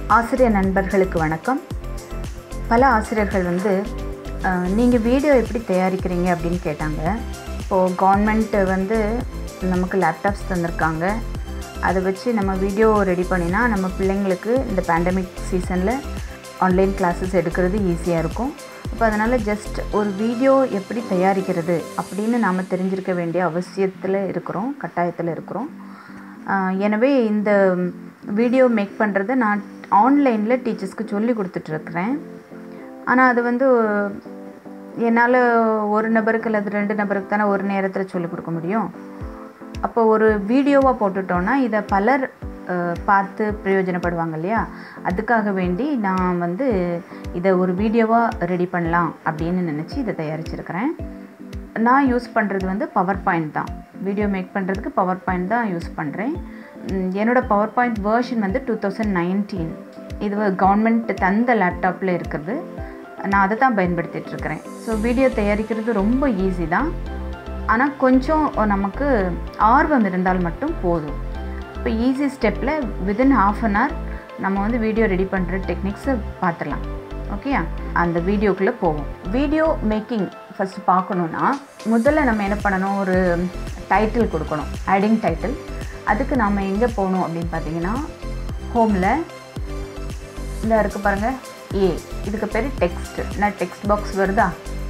ஆசிரியர் நண்பர்களுக்கு வணக்கம் பல ஆசிரியர்கள் வந்து நீங்கள் வீடியோ எப்படி தயாரிக்கிறீங்க அப்படின்னு கேட்டாங்க இப்போது கவர்மெண்ட் வந்து நமக்கு லேப்டாப்ஸ் தந்திருக்காங்க அதை வச்சு நம்ம வீடியோ ரெடி பண்ணினா நம்ம பிள்ளைங்களுக்கு இந்த பேண்டமிக் சீசனில் ஆன்லைன் கிளாஸஸ் எடுக்கிறது ஈஸியாக இருக்கும் அப்போ அதனால் ஜஸ்ட் ஒரு வீடியோ எப்படி தயாரிக்கிறது அப்படின்னு நாம் தெரிஞ்சிருக்க வேண்டிய அவசியத்தில் இருக்கிறோம் கட்டாயத்தில் இருக்கிறோம் ஆஹ் எனவே இந்த வீடியோ மேக் பண்ணுறதை நான் ஆன்லைனில் டீச்சர்ஸ்க்கு சொல்லி கொடுத்துட்ருக்குறேன் ஆனால் அது வந்து என்னால் ஒரு நபருக்கு அல்லது ரெண்டு நபருக்கு தானே ஒரு நேரத்தில் சொல்லிக் கொடுக்க முடியும் அப்போ ஒரு வீடியோவாக போட்டுட்டோன்னா இதை பலர் அஹ், பார்த்து பிரயோஜனப்படுவாங்க இல்லையா அதுக்காக வேண்டி நான் வந்து இதை ஒரு வீடியோவாக ரெடி பண்ணலாம் அப்படின்னு நினச்சி இதை தயாரிச்சிருக்கிறேன் நான் யூஸ் பண்ணுறது வந்து பவர் பாயிண்ட் தான் வீடியோ மேக் பண்ணுறதுக்கு பவர் பாயிண்ட் தான் யூஸ் பண்ணுறேன் என்னோடய பவர் பாயிண்ட் வேர்ஷன் வந்து டூ தௌசண்ட் நைன்டீன் இது கவர்மெண்ட் தந்த லேப்டாப்பில் இருக்கிறது நான் அதை தான் பயன்படுத்திட்டு இருக்கிறேன் ஸோ வீடியோ தயாரிக்கிறது ரொம்ப ஈஸி தான் ஆனால் கொஞ்சம் நமக்கு ஆர்வம் இருந்தால் மட்டும் போதும் இப்போ ஈஸி ஸ்டெப்பில் வித்தின் ஹாஃப் அன் ஹவர் நம்ம வந்து வீடியோ ரெடி பண்ணுற டெக்னிக்ஸை பார்த்துடலாம் ஓகேயா அந்த வீடியோக்குள்ளே போவோம் வீடியோ மேக்கிங் ஃபஸ்ட்டு பார்க்கணுன்னா முதல்ல நம்ம என்ன பண்ணணும் ஒரு டைட்டில் கொடுக்கணும் ஆடிங் டைட்டில் அதுக்கு நாம் எங்கே போகணும் அப்படின்னு பார்த்தீங்கன்னா ஹோமில் இந்த இருக்கு பாருங்கள் ஏ இதுக்கு பேர் டெக்ஸ்ட் நான் டெக்ஸ்ட் பாக்ஸ் வருதா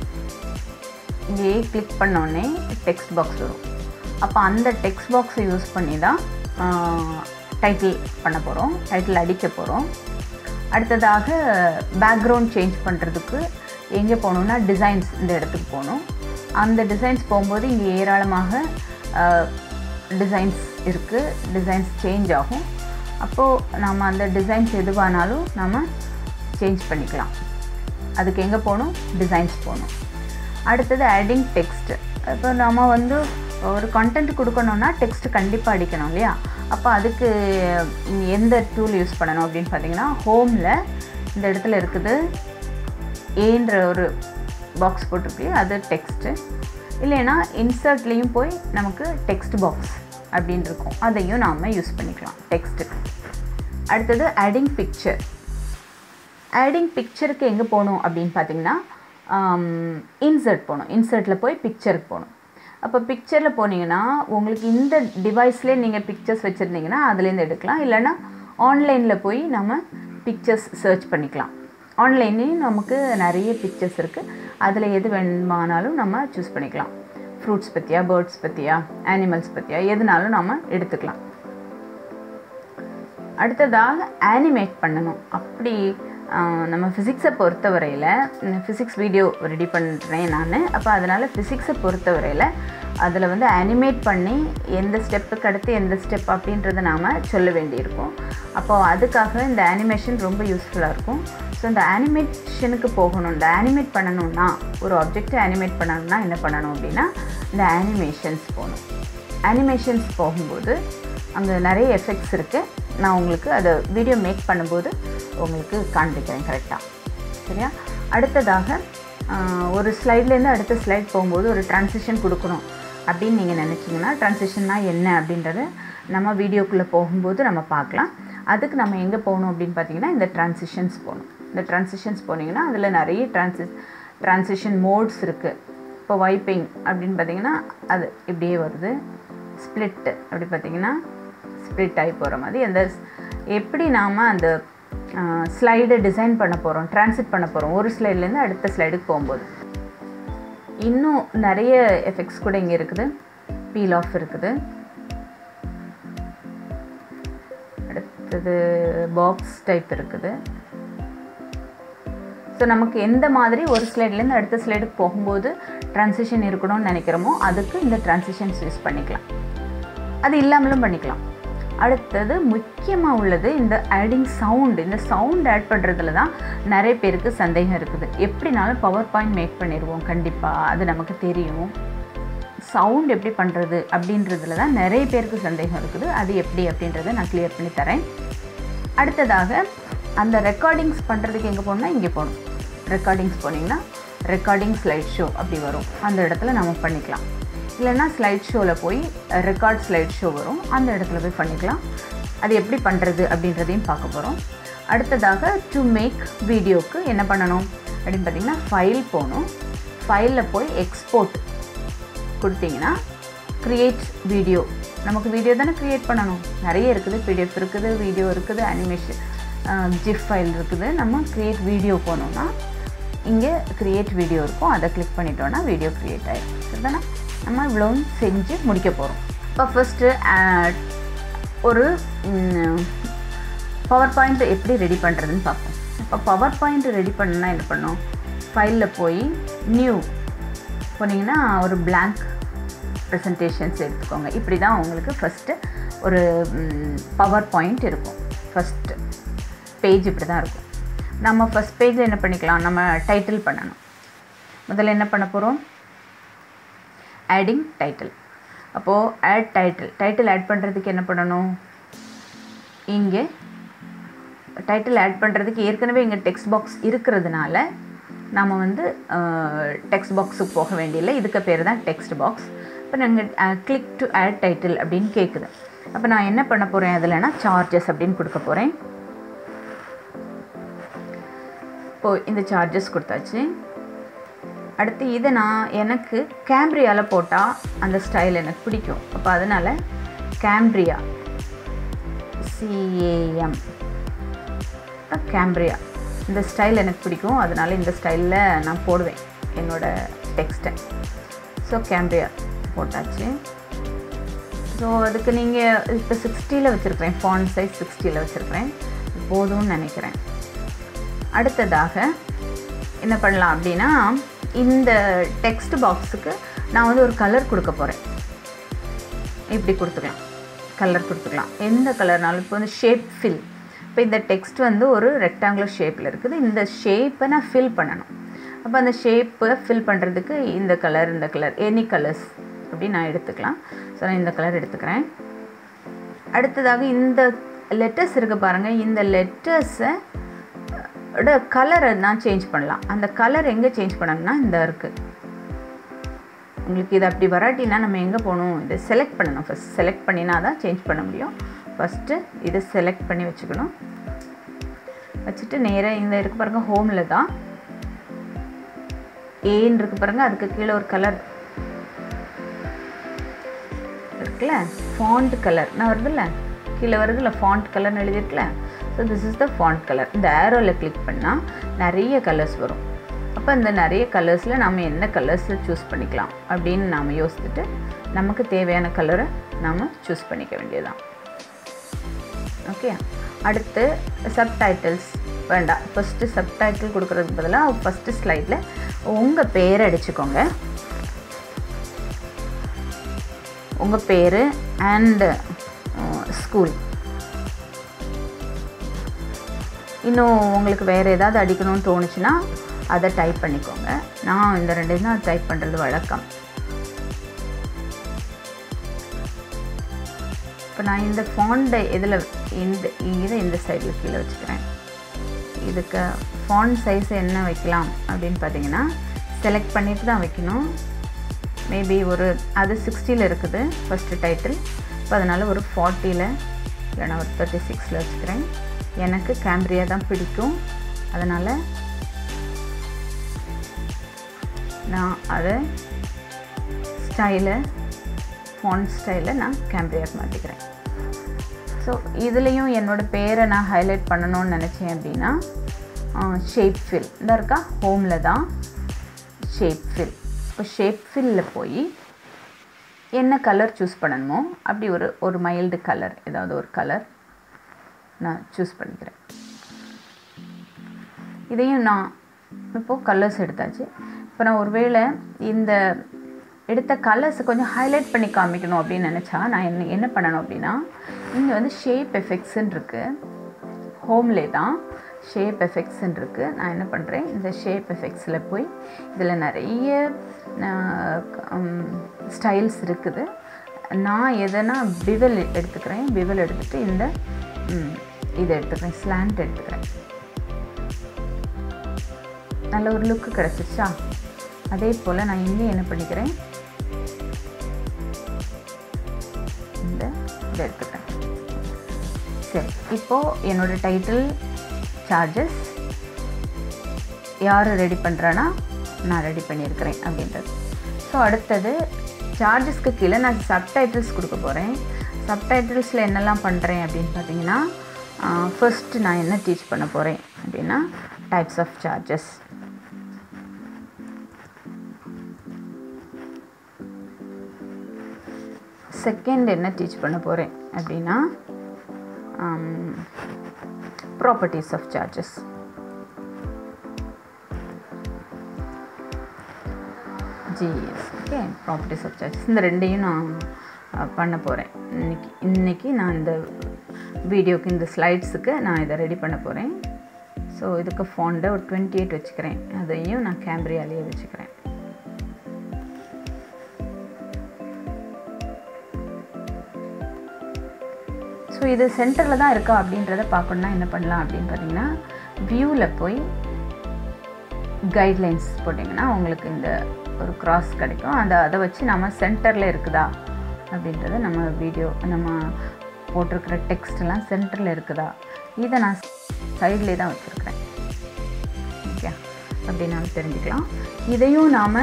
இங்கே ஏ கிளிக் பண்ணோடனே டெக்ஸ்ட் பாக்ஸ் வரும் அப்போ அந்த டெக்ஸ்ட் பாக்ஸை யூஸ் பண்ணி தான் டைட்டில் பண்ண போகிறோம் டைட்டில் அடிக்க போகிறோம் அடுத்ததாக பேக்ரவுண்ட் சேஞ்ச் பண்ணுறதுக்கு எங்கே போகணுன்னா டிசைன்ஸ் இந்த இடத்துக்கு போகணும் அந்த டிசைன்ஸ் போகும்போது இங்கே ஏராளமாக டிசைன்ஸ் இருக்குது டிசைன்ஸ் சேஞ்ச் ஆகும் அப்போது நம்ம அந்த டிசைன்ஸ் எதுவானாலும் நம்ம சேஞ்ச் பண்ணிக்கலாம் அதுக்கு எங்கே போகணும் டிசைன்ஸ் போகணும் அடுத்தது ஆடிங் டெக்ஸ்ட் இப்போ நம்ம வந்து ஒரு கண்டென்ட் கொடுக்கணுன்னா டெக்ஸ்ட் கண்டிப்பாக அடிக்கணும் இல்லையா அப்போ அதுக்கு எந்த டூல் யூஸ் பண்ணணும் அப்படின்னு பார்த்தீங்கன்னா ஹோமில் இந்த இடத்துல இருக்குது ஏன்ற ஒரு பாக்ஸ் போட்டிருக்கு அது டெக்ஸ்ட்டு இல்லைன்னா இன்சர்ட்லேயும் போய் நமக்கு டெக்ஸ்ட் பாக்ஸ் அப்படின்னு இருக்கும் அதையும் நாம் யூஸ் பண்ணிக்கலாம் டெக்ஸ்ட்டுக்கு அடுத்தது ஆடிங் பிக்சர் ஆடிங் பிக்சருக்கு எங்கே போகணும் அப்படின்னு பார்த்தீங்கன்னா இன்சர்ட் போகணும் இன்சர்ட்டில் போய் பிக்சருக்கு போகணும் அப்போ பிக்சரில் போனீங்கன்னா உங்களுக்கு இந்த டிவைஸ்லேயே நீங்கள் பிக்சர்ஸ் வச்சுருந்தீங்கன்னா அதுலேருந்து எடுக்கலாம் இல்லைன்னா ஆன்லைனில் போய் நம்ம பிக்சர்ஸ் சர்ச் பண்ணிக்கலாம் ஆன்லைன்லேயும் நமக்கு நிறைய பிக்சர்ஸ் இருக்குது அதில் எது வேணுமானாலும் நம்ம சூஸ் பண்ணிக்கலாம் ஃப்ரூட்ஸ் பற்றியா பேர்ட்ஸ் பற்றியா அனிமல்ஸ் பற்றியா எதுனாலும் நம்ம எடுத்துக்கலாம் அடுத்ததாக ஆனிமேட் பண்ணணும் அப்படி ஆஹ், நம்ம ஃபிசிக்ஸை பொறுத்தவரையில் ஃபிசிக்ஸ் வீடியோ ரெடி பண்ணுறேன் நான் அப்போ அதனால் ஃபிசிக்ஸை பொறுத்தவரையில் அதில் வந்து அனிமேட் பண்ணி எந்த ஸ்டெப்புக்கு அடுத்து எந்த ஸ்டெப் அப்படின்றத நாம் சொல்ல வேண்டியிருக்கும் அப்போது அதுக்காக இந்த அனிமேஷன் ரொம்ப யூஸ்ஃபுல்லாக இருக்கும் ஸோ இந்த அனிமேஷனுக்கு போகணும் இந்த அனிமேட் பண்ணணும்னா ஒரு ஆப்ஜெக்டை அனிமேட் பண்ணணும்னா என்ன பண்ணணும் அப்படின்னா இந்த அனிமேஷன்ஸ் போகணும் அனிமேஷன்ஸ் போகும்போது அங்கே நிறைய எஃபெக்ட்ஸ் இருக்குது நான் உங்களுக்கு அதை வீடியோ மேக் பண்ணும்போது உங்களுக்கு காண்பிக்கிறேன் கரெக்டாக சரியா அடுத்ததாக ஆஹ், ஒரு ஸ்லைட்லேருந்து அடுத்த ஸ்லைட் போகும்போது ஒரு ட்ரான்சிஷன் கொடுக்கணும் அப்படின்னு நீங்கள் நினச்சிங்கன்னா ட்ரான்சிஷன்னா என்ன அப்படின்றத நம்ம வீடியோக்குள்ளே போகும்போது நம்ம பார்க்கலாம் அதுக்கு நம்ம எங்கே போகணும் அப்படின்னு பார்த்தீங்கன்னா இந்த ட்ரான்சிஷன்ஸ் போகணும் இந்த ட்ரான்சிஷன்ஸ் போனீங்கன்னா அதில் நிறைய ட்ரான்சி ட்ரான்சிஷன் மோட்ஸ் இருக்குது இப்போ வைப்பிங் அப்படின்னு பார்த்தீங்கன்னா அது இப்படியே வருது ஸ்ப்ளிட் அப்படி பார்த்தீங்கன்னா ஸ்ப்ளிட் ஆகி போகிற மாதிரி அந்த எப்படி நாம் அந்த ஸ்லைடை டிசைன் பண்ண போகிறோம் ட்ரான்ஸ்லேட் பண்ண போகிறோம் ஒரு ஸ்லைட்லேருந்து அடுத்த ஸ்லைடுக்கு போகும்போது இன்னும் நிறைய எஃபெக்ட்ஸ் கூட இங்கே இருக்குது பீல் ஆஃப் இருக்குது அடுத்தது பாக்ஸ் டைப் இருக்குது ஸோ நமக்கு எந்த மாதிரி ஒரு ஸ்லைட்லேருந்து அடுத்த ஸ்லைடுக்கு போகும்போது ட்ரான்சிஷன் இருக்கணும்னு நினைக்கிறோமோ அதுக்கு இந்த ட்ரான்சிஷன்ஸ் யூஸ் பண்ணிக்கலாம் அது இல்லாமலும் பண்ணிக்கலாம் அடுத்தது முக்கியமாக உள்ளது இந்த ஆடிங் சவுண்ட் இந்த சவுண்ட் ஆட் பண்ணுறதுல தான் நிறைய பேருக்கு சந்தேகம் இருக்குது எப்படினாலும் பவர் பாயிண்ட் மேக் பண்ணிடுவோம் கண்டிப்பாக அது நமக்கு தெரியும் சவுண்ட் எப்படி பண்ணுறது அப்படின்றதுல தான் நிறைய பேருக்கு சந்தேகம் இருக்குது அது எப்படி அப்படின்றத நான் கிளியர் பண்ணி தரேன் அடுத்ததாக அந்த ரெக்கார்டிங்ஸ் பண்ணுறதுக்கு எங்கே போகணும்னா இங்கே போகணும் ரெக்கார்டிங்ஸ் போனீங்கன்னா ரெக்கார்டிங் ஸ்லைட் ஷோ அப்படி வரும் அந்த இடத்துல நம்ம பண்ணிக்கலாம் இல்லைன்னா ஸ்லைட் ஷோவில் போய் ரெக்கார்ட் ஸ்லைட் ஷோ வரும் அந்த இடத்துல போய் பண்ணிக்கலாம் அது எப்படி பண்ணுறது அப்படின்றதையும் பார்க்க போகிறோம் அடுத்ததாக டு மேக் வீடியோக்கு என்ன பண்ணணும் அப்படின்னு பார்த்தீங்கன்னா ஃபைல் போகணும் ஃபைலில் போய் எக்ஸ்போர்ட் கொடுத்தீங்கன்னா க்ரியேட் வீடியோ நமக்கு வீடியோ தானே க்ரியேட் பண்ணணும் நிறைய இருக்குது பிடிஎஃப் இருக்குது வீடியோ இருக்குது அனிமேஷன் ஜிஃப் ஃபைல் இருக்குது நம்ம க்ரியேட் வீடியோ போனோம்னா இங்கே க்ரியேட் வீடியோ இருக்கும் அதை கிளிக் பண்ணிட்டோன்னா வீடியோ க்ரியேட் ஆகிடும் சரிதானே நம்ம இவ்வளோ செஞ்சு முடிக்க போகிறோம் இப்போ ஃபஸ்ட்டு ஒரு பவர் பாயிண்ட் எப்படி ரெடி பண்ணுறதுன்னு பார்ப்போம் இப்போ பவர் பாயிண்ட் ரெடி பண்ணால் என்ன பண்ணோம் ஃபைலில் போய் நியூ போனீங்கன்னா ஒரு blank ப்ரெசன்டேஷன்ஸ் எடுத்துக்கோங்க இப்படி தான் உங்களுக்கு ஃபஸ்ட்டு ஒரு பவர் பாயிண்ட் இருக்கும் ஃபஸ்ட்டு பேஜ் இப்படி தான் இருக்கும் நம்ம ஃபஸ்ட் பேஜில் என்ன பண்ணிக்கலாம் நம்ம டைட்டில் பண்ணணும் முதல்ல என்ன பண்ண போகிறோம் ஆடிங் டைட்டில் அப்போது ஆட் டைட்டில் டைட்டில் ஆட் பண்ணுறதுக்கு என்ன பண்ணணும் இங்கே டைட்டில் ஆட் பண்ணுறதுக்கு ஏற்கனவே இங்கே டெக்ஸ்ட் பாக்ஸ் இருக்கிறதுனால நாம் வந்து டெக்ஸ்ட் பாக்ஸுக்கு போக வேண்டியதில்லை இதுக்கு பேர் தான் டெக்ஸ்ட் பாக்ஸ் இப்போ நாங்கள் கிளிக் டு ஆட் டைட்டில் அப்படின்னு கேட்குது அப்போ நான் என்ன பண்ண போகிறேன் அதில்னா சார்ஜஸ் அப்படின்னு கொடுக்க போகிறேன் இப்போது இந்த சார்ஜஸ் கொடுத்தாச்சு அடுத்து இதை நான் எனக்கு கேம்ப்ரியாவில் போட்டால் அந்த ஸ்டைல் எனக்கு பிடிக்கும் அப்போ அதனால் கேம்ப்ரியா சிஏஎம் கேம்ப்ரியா இந்த ஸ்டைல் எனக்கு பிடிக்கும் அதனால் இந்த ஸ்டைலில் நான் போடுவேன் என்னோடய டெக்ஸ்ட்டை ஸோ கேம்ப்ரியா போட்டாச்சு ஸோ அதுக்கு நீங்கள் இப்போ சிக்ஸ்டியில் வச்சுருக்கிறேன் ஃபாண்ட் சைஸ் சிக்ஸ்டியில் வச்சுருக்கிறேன் போதும்னு நினைக்கிறேன் அடுத்ததாக என்ன பண்ணலாம் அப்படின்னா இந்த டெக்ஸ்ட் பாக்ஸுக்கு நான் வந்து ஒரு கலர் கொடுக்க போகிறேன் இப்படி கொடுத்துக்கலாம் கலர் கொடுத்துக்கலாம் எந்த கலர்னாலும் இப்போ வந்து ஷேப் ஃபில் இப்போ இந்த டெக்ஸ்ட் வந்து ஒரு ரெக்டாங்குலர் ஷேப்பில் இருக்குது இந்த ஷேப்பை நான் ஃபில் பண்ணணும் அப்போ அந்த ஷேப்பை ஃபில் பண்ணுறதுக்கு இந்த கலர் இந்த கலர் எனி கலர்ஸ் அப்படி நான் எடுத்துக்கலாம் ஸோ நான் இந்த கலர் எடுத்துக்கிறேன் அடுத்ததாக இந்த லெட்டர்ஸ் இருக்குது பாருங்கள் இந்த லெட்டர்ஸை ஓட கலரை நான் சேஞ்ச் பண்ணலாம் அந்த கலர் எங்கே சேஞ்ச் பண்ணணும்னா இந்த இருக்குது உங்களுக்கு இது அப்படி வராட்டினா நம்ம எங்கே போகணும் இதை செலக்ட் பண்ணணும் ஃபஸ்ட் செலக்ட் பண்ணினா தான் சேஞ்ச் பண்ண முடியும் ஃபஸ்ட்டு இதை செலக்ட் பண்ணி வச்சுக்கணும் வச்சுட்டு நேராக இந்த இருக்கு பாருங்க ஹோமில் தான் ஏன்னு இருக்கு பாருங்க அதுக்கு கீழே ஒரு கலர் இருக்குல்ல ஃபாண்ட் கலர் நான் வருதுல்ல கீழே வருதுல்ல ஃபாண்ட் கலர்னு எழுதியிருக்குல்ல so this is the font colour இந்த ஏரோவில் கிளிக் பண்ணால் நிறைய கலர்ஸ் வரும் அப்போ இந்த நிறைய கலர்ஸில் நம்ம என்ன கலர்ஸில் சூஸ் பண்ணிக்கலாம் அப்படின்னு நாம் யோசிச்சுட்டு நமக்கு தேவையான கலரை நாம் சூஸ் பண்ணிக்க வேண்டியதுதான் ஓகே அடுத்து சப்டைட்டில்ஸ் வேண்டாம் ஃபஸ்ட்டு சப்டைட்டில் கொடுக்குறதுக்கு பதிலாக ஃபஸ்ட்டு ஸ்லைடில் உங்கள் பேரை அடிச்சுக்கோங்க உங்கள் பேர் அண்டு ஸ்கூல் இன்னும் உங்களுக்கு வேறு ஏதாவது அடிக்கணும்னு தோணுச்சுன்னா அதை டைப் பண்ணிக்கோங்க நான் இந்த ரெண்டு தான் டைப் பண்ணுறது வழக்கம் இப்போ நான் இந்த ஃபாண்டை இதில் இந்த இதை இந்த சைடில் கீழே வச்சுக்கிறேன் இதுக்கு ஃபாண்ட் சைஸ் என்ன வைக்கலாம் அப்படின்னு பார்த்தீங்கன்னா செலக்ட் பண்ணிட்டு தான் வைக்கணும் மேபி ஒரு அது சிக்ஸ்டியில் இருக்குது ஃபஸ்ட்டு டைட்டில் இப்போ அதனால் ஒரு ஃபார்ட்டியில் இல்லைனா ஒரு தேர்ட்டி சிக்ஸில் வச்சுக்கிறேன் எனக்கு கேம்ப்ரியா தான் பிடிக்கும் அதனால் நான் அதை ஸ்டைலை ஃபாண்ட் ஸ்டைலை நான் கேம்ப்ரியாக்கு மாற்றிக்கிறேன் ஸோ இதுலேயும் என்னோடய பேரை நான் ஹைலைட் பண்ணணும்னு நினச்சேன் அப்படின்னா ஷேப் ஃபில் இந்த இருக்கா ஹோமில் தான் ஷேப் ஃபில் இப்போ ஷேப் ஃபில்லில் போய் என்ன கலர் சூஸ் பண்ணணுமோ அப்படி ஒரு ஒரு மைல்டு கலர் ஏதாவது ஒரு கலர் நான் சூஸ் பண்ணிக்கிறேன் இதையும் நான் இப்போது கலர்ஸ் எடுத்தாச்சு இப்போ நான் ஒருவேளை இந்த எடுத்த கலர்ஸை கொஞ்சம் ஹைலைட் பண்ணி காமிக்கணும் அப்படின்னு நினச்சா நான் என்ன என்ன பண்ணணும் அப்படின்னா இங்கே வந்து ஷேப் எஃபெக்ட்ஸுன்னு இருக்குது ஹோம்லே தான் ஷேப் எஃபெக்ட்ஸ்ன்னு இருக்குது நான் என்ன பண்ணுறேன் இந்த ஷேப் எஃபெக்ட்ஸில் போய் இதில் நிறைய ஸ்டைல்ஸ் இருக்குது நான் எதனா பிவல் எடுத்துக்கிறேன் பிவல் எடுத்துகிட்டு இந்த இதை எடுத்துக்கிறேன் ஸ்லாண்ட் எடுத்துக்கிறேன் நல்ல ஒரு லுக்கு கிடச்சிச்சா அதே போல் நான் இங்கே என்ன பண்ணிக்கிறேன் இந்த இதை எடுத்துக்கிறேன் சரி இப்போது என்னோடய டைட்டில் சார்ஜஸ் யார் ரெடி பண்ணுறேன்னா நான் ரெடி பண்ணியிருக்கிறேன் அப்படின்றது ஸோ அடுத்தது சார்ஜஸ்க்கு கீழே நான் சப்டைட்டில்ஸ் கொடுக்க போகிறேன் சப்டைட்டில்ஸில் என்னெல்லாம் பண்ணுறேன் அப்படின்னு பார்த்தீங்கன்னா ஃபர்ஸ்ட் நான் என்ன டீச் பண்ண போகிறேன் அப்படின்னா டைப்ஸ் ஆஃப் சார்ஜஸ் செகண்ட் என்ன டீச் பண்ண போகிறேன் அப்படின்னா properties of charges GS okay properties of charges இந்த ரெண்டையும் நான் அஹ், பண்ண போகிறேன் இன்னைக்கு இன்னைக்கு நான் இந்த வீடியோக்கு இந்த ஸ்லைட்ஸுக்கு நான் இதை ரெடி பண்ண போகிறேன் ஸோ இதுக்கு ஃபாண்டை ஒரு டுவெண்ட்டி எயிட் வச்சுக்கிறேன் அதையும் நான் கேம்ப்ரியாலேயே வச்சுக்கிறேன் ஸோ இது சென்டரில் தான் இருக்கா அப்படின்றத பார்க்கணுன்னா என்ன பண்ணலாம் அப்படின்னு பார்த்தீங்கன்னா வியூவில் போய் கைட்லைன்ஸ் போட்டிங்கன்னா உங்களுக்கு இந்த ஒரு கிராஸ் கிடைக்கும் அந்த அதை வச்சு நம்ம சென்டரில் இருக்குதா அப்படின்றத நம்ம வீடியோ நம்ம போட்டிருக்கிற டெக்ஸ்ட்லாம் சென்டரில் இருக்குதா இதை நான் சைட்லேயே தான் வச்சுருக்கிறேன் ஓகே அப்படி நாம் தெரிஞ்சுக்கலாம் இதையும் நாம்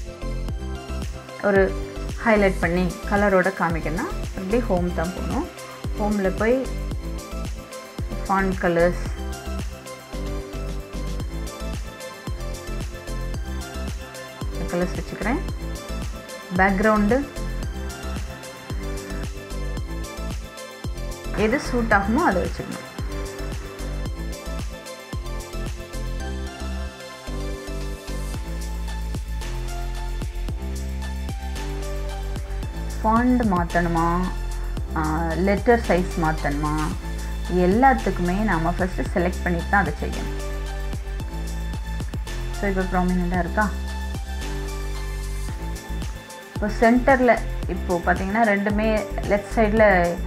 ஒரு ஹைலைட் பண்ணி கலரோட காமிக்கணும்னா அப்படியே ஹோம் தான் போகணும் ஹோமில் போய் ஃபாண்ட் கலர்ஸ் கலர்ஸ் வச்சுக்கிறேன் பேக்ரவுண்டு எது சூட் ஆகுமோ அதை வச்சுக்கணும் ஃபாண்ட் மாற்றணுமா லெட்டர் சைஸ் மாற்றணுமா எல்லாத்துக்குமே நாம் ஃபஸ்ட்டு செலக்ட் பண்ணிட்டு தான் அதை செய்யணும் ஸோ இப்போ ப்ராமினெண்ட்டாக இருக்கா இப்போ சென்டரில் இப்போது பார்த்தீங்கன்னா ரெண்டுமே லெஃப்ட் சைடில்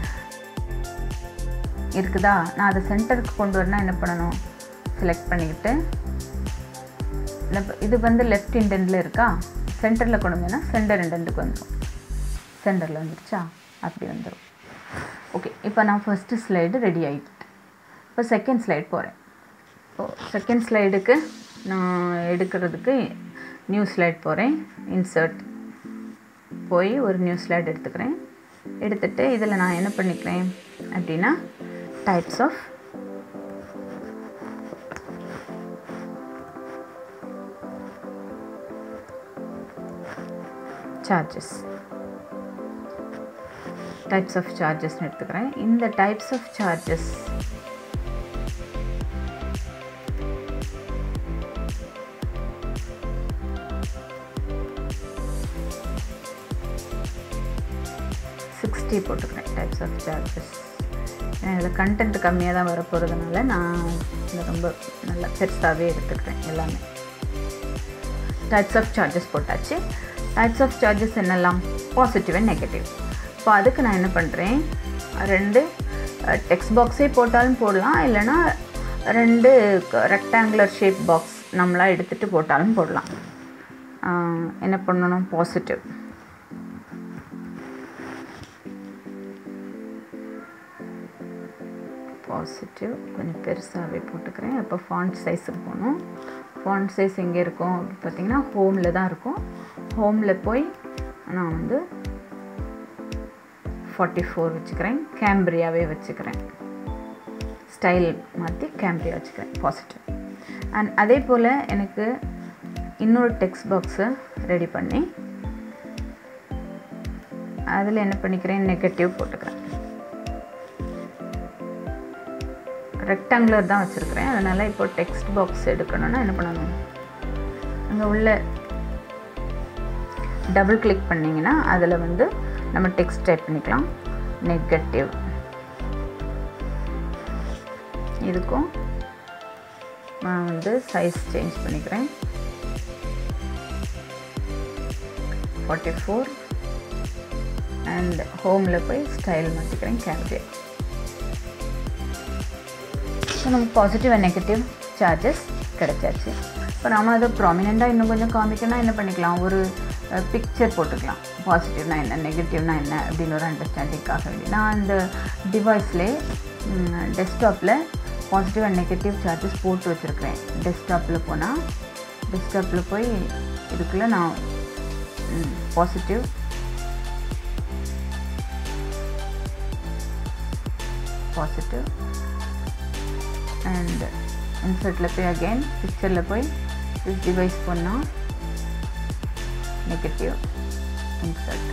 இருக்குதா நான் அதை சென்டருக்கு கொண்டு வரனா என்ன பண்ணணும் செலக்ட் பண்ணிக்கிட்டு left- இது வந்து லெஃப்ட் இண்டெண்டில் இருக்கா சென்டரில் கொண்டு வந்தேன்னா சென்டர் இண்டெண்டுக்கு வந்துடும் சென்டரில் வந்துருச்சா அப்படி வந்துடும் ஓகே இப்போ நான் ஃபஸ்ட்டு ஸ்லைடு ரெடி ஆகிட்டு இப்போ செகண்ட் ஸ்லைடு போகிறேன் இப்போ செகண்ட் ஸ்லைடுக்கு நான் எடுக்கிறதுக்கு நியூ ஸ்லைட் போகிறேன் இன்சர்ட் போய் ஒரு நியூ ஸ்லைட் எடுத்துக்கிறேன் எடுத்துட்டு இதில் நான் என்ன பண்ணிக்கிறேன் அப்படின்னா types of charges types of சார்ஜஸ்னு எடுத்துக்கிறேன் இந்த டைப்ஸ் ஆஃப் சார்ஜஸ் சிக்ஸ்டி போட்டுக்கிறேன் டைப்ஸ் ஆஃப் சார்ஜஸ் ஏன்னா இதில் கண்டென்ட் கம்மியாக தான் வரப்போகிறதுனால நான் இதில் ரொம்ப நல்லா பெருசாகவே எடுத்துக்கிறேன் எல்லாமே டைப்ஸ் ஆஃப் சார்ஜஸ் போட்டாச்சு டைப்ஸ் ஆஃப் சார்ஜஸ் என்னெல்லாம் பாசிட்டிவ் அண்ட் நெகட்டிவ் இப்போ அதுக்கு நான் என்ன பண்ணுறேன் ரெண்டு டெக்ஸ்ட் பாக்ஸே போட்டாலும் போடலாம் இல்லைன்னா ரெண்டு ரெக்டாங்குலர் ஷேப் பாக்ஸ் நம்மளாக எடுத்துகிட்டு போட்டாலும் போடலாம் ஆஹ் என்ன பண்ணணும் பாசிட்டிவ் பாசிட்டிவ் கொஞ்சம் பெருசாகவே போட்டுக்கிறேன் அப்போ ஃபாண்ட் சைஸுக்கு போகணும் ஃபாண்ட் சைஸ் எங்கே இருக்கும் அப்படி பார்த்தீங்கன்னா ஹோமில் தான் இருக்கும் ஹோமில் போய் நான் வந்து ஃபார்ட்டி ஃபோர் வச்சுக்கிறேன் கேம்பிரியாவே வச்சுக்கிறேன் ஸ்டைல் மாற்றி கேம்பிரியா வச்சுக்கிறேன் பாசிட்டிவ் அண்ட் அதே போல் எனக்கு இன்னொரு டெக்ஸ்ட் பாக்ஸை ரெடி பண்ணி அதில் என்ன பண்ணிக்கிறேன் நெகட்டிவ் போட்டுக்கிறேன் ரெக்டாங்குலர் தான் வச்சுருக்கிறேன் அதனால் இப்போ டெக்ஸ்ட் பாக்ஸ் எடுக்கணும்னா என்ன பண்ணணும் அங்கே உள்ள டபுள் கிளிக் பண்ணிங்கன்னா அதில் வந்து நம்ம டெக்ஸ்ட் டைப் பண்ணிக்கலாம் நெகட்டிவ் இதுக்கும் நான் வந்து சைஸ் சேஞ்ச் பண்ணிக்கிறேன் ஃபார்ட்டி ஃபோர் அண்ட் ஹோமில் போய் ஸ்டைல் மாற்றிக்கிறேன் கேம்பியர் ஸோ நமக்கு பாசிட்டிவ் அண்ட் நெகட்டிவ் சார்ஜஸ் கிடைச்சாச்சு இப்போ நம்ம அதை ப்ராமினெண்ட்டாக இன்னும் கொஞ்சம் காமிக்கணும்னா என்ன பண்ணிக்கலாம் ஒரு பிக்சர் போட்டுக்கலாம் பாசிட்டிவ்னா என்ன நெகட்டிவ்னா என்ன அப்படின்னு ஒரு அண்டர்ஸ்டாண்டிங்காக வேண்டி நான் இந்த டிவைஸ்லே டெஸ்க்டாப்பில் பாசிட்டிவ் அண்ட் நெகட்டிவ் சார்ஜஸ் போட்டு வச்சுருக்கிறேன் டெஸ்க்டாப்பில் போனால் டெஸ்க்டாப்பில் போய் இதுக்குள்ளே நான் பாசிட்டிவ் பாசிட்டிவ் அண்ட் இன்சர்ட்டில் போய் அகெயின் பிக்சரில் போய் திஸ் டிவைஸ் பண்ணால் நெகட்டிவ் இன்சர்ட்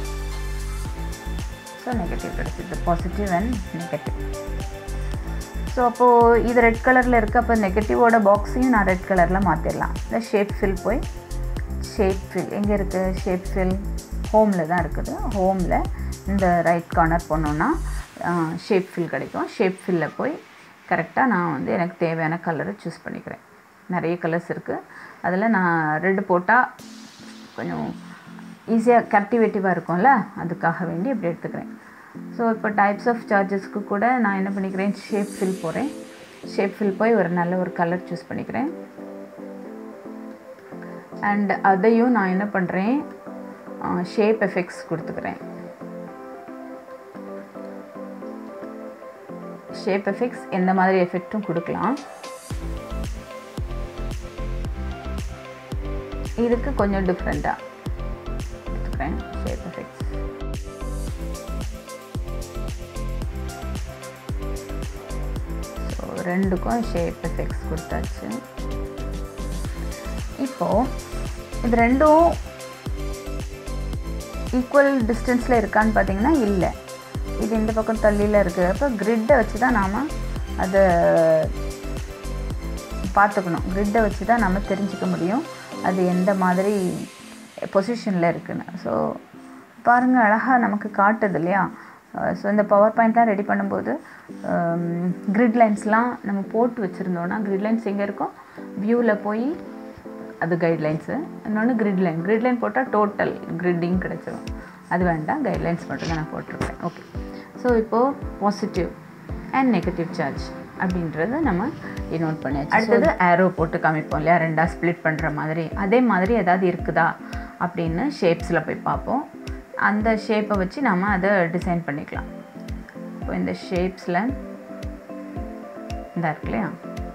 ஸோ நெகட்டிவ் கிடச்சிது பாசிட்டிவ் அண்ட் நெகட்டிவ் ஸோ அப்போது இது ரெட் கலரில் இருக்குது அப்போ நெகட்டிவோட பாக்ஸையும் நான் ரெட் கலரில் மாற்றிடலாம் இந்த ஷேப் ஃபில் போய் ஷேப் ஃபில் எங்கே இருக்குது ஷேப் ஃபில் ஹோமில் தான் இருக்குது ஹோமில் இந்த ரைட் கார்னர் போனோன்னா ஷேப் ஃபில் கிடைக்கும் ஷேப் ஃபில்ல போய் கரெக்டாக நான் வந்து எனக்கு தேவையான கலரை சூஸ் பண்ணிக்கிறேன் நிறைய கலர்ஸ் இருக்குது அதில் நான் ரெட்டு போட்டால் கொஞ்சம் ஈஸியாக கல்டிவேட்டிவாக இருக்கும்ல அதுக்காக வேண்டி இப்படி எடுத்துக்கிறேன் ஸோ இப்போ டைப்ஸ் ஆஃப் சார்ஜஸ்க்கு கூட நான் என்ன பண்ணிக்கிறேன் ஷேப் ஃபில் போகிறேன் ஷேப் ஃபில் போய் ஒரு நல்ல ஒரு கலர் சூஸ் பண்ணிக்கிறேன் அண்ட் அதையும் நான் என்ன பண்ணுறேன் ஷேப் எஃபெக்ட்ஸ் கொடுத்துக்கிறேன் ஷேப் எஃபெக்ட்ஸ் எந்த மாதிரி எஃபெக்ட்டும் கொடுக்கலாம் இதுக்கு கொஞ்சம் டிஃப்ரெண்ட்டாக எடுத்துக்கிறேன் ஷேப் எஃபெக்ட்ஸ் ஸோ ரெண்டுக்கும் ஷேப் எஃபெக்ட்ஸ் கொடுத்தாச்சு இப்போது இது ரெண்டும் ஈக்குவல் டிஸ்டன்ஸில் இருக்கான்னு பார்த்தீங்கன்னா இல்லை இது இந்த பக்கம் தள்ளியில் இருக்குது அப்போ கிரிட்டை வச்சு தான் நாம் அதை பார்த்துக்கணும் கிரிட்டை வச்சு தான் நம்ம தெரிஞ்சுக்க முடியும் அது எந்த மாதிரி பொசிஷனில் இருக்குன்னு ஸோ பாருங்கள் அழகாக நமக்கு காட்டுது இல்லையா ஸோ இந்த பவர் பாயிண்ட்லாம் ரெடி பண்ணும்போது கிரிட் லைன்ஸ்லாம் நம்ம போட்டு வச்சுருந்தோன்னா கிரிட் லைன்ஸ் எங்கே இருக்கும் வியூவில் போய் அது கைட்லைன்ஸு இன்னொன்று கிரிட் லைன் கிரிட் லைன் போட்டால் டோட்டல் கிரிட்டிங் கிடச்சிடும் அது வேண்டாம் கைட்லைன்ஸ் மட்டும் தான் நான் போட்டிருக்கேன் ஓகே ஸோ இப்போது பாசிட்டிவ் அண்ட் நெகட்டிவ் சார்ஜ் அப்படின்றத நம்ம நோட் பண்ணியாச்சு அடுத்தது ஆரோ போட்டு காமிப்போம் இல்லையா ரெண்டாக ஸ்ப்ளிட் பண்ணுற மாதிரி அதே மாதிரி ஏதாவது இருக்குதா அப்படின்னு ஷேப்ஸில் போய் பார்ப்போம் அந்த ஷேப்பை வச்சு நம்ம அதை டிசைன் பண்ணிக்கலாம் இப்போ இந்த ஷேப்ஸில் இந்த இருக்கு இல்லையா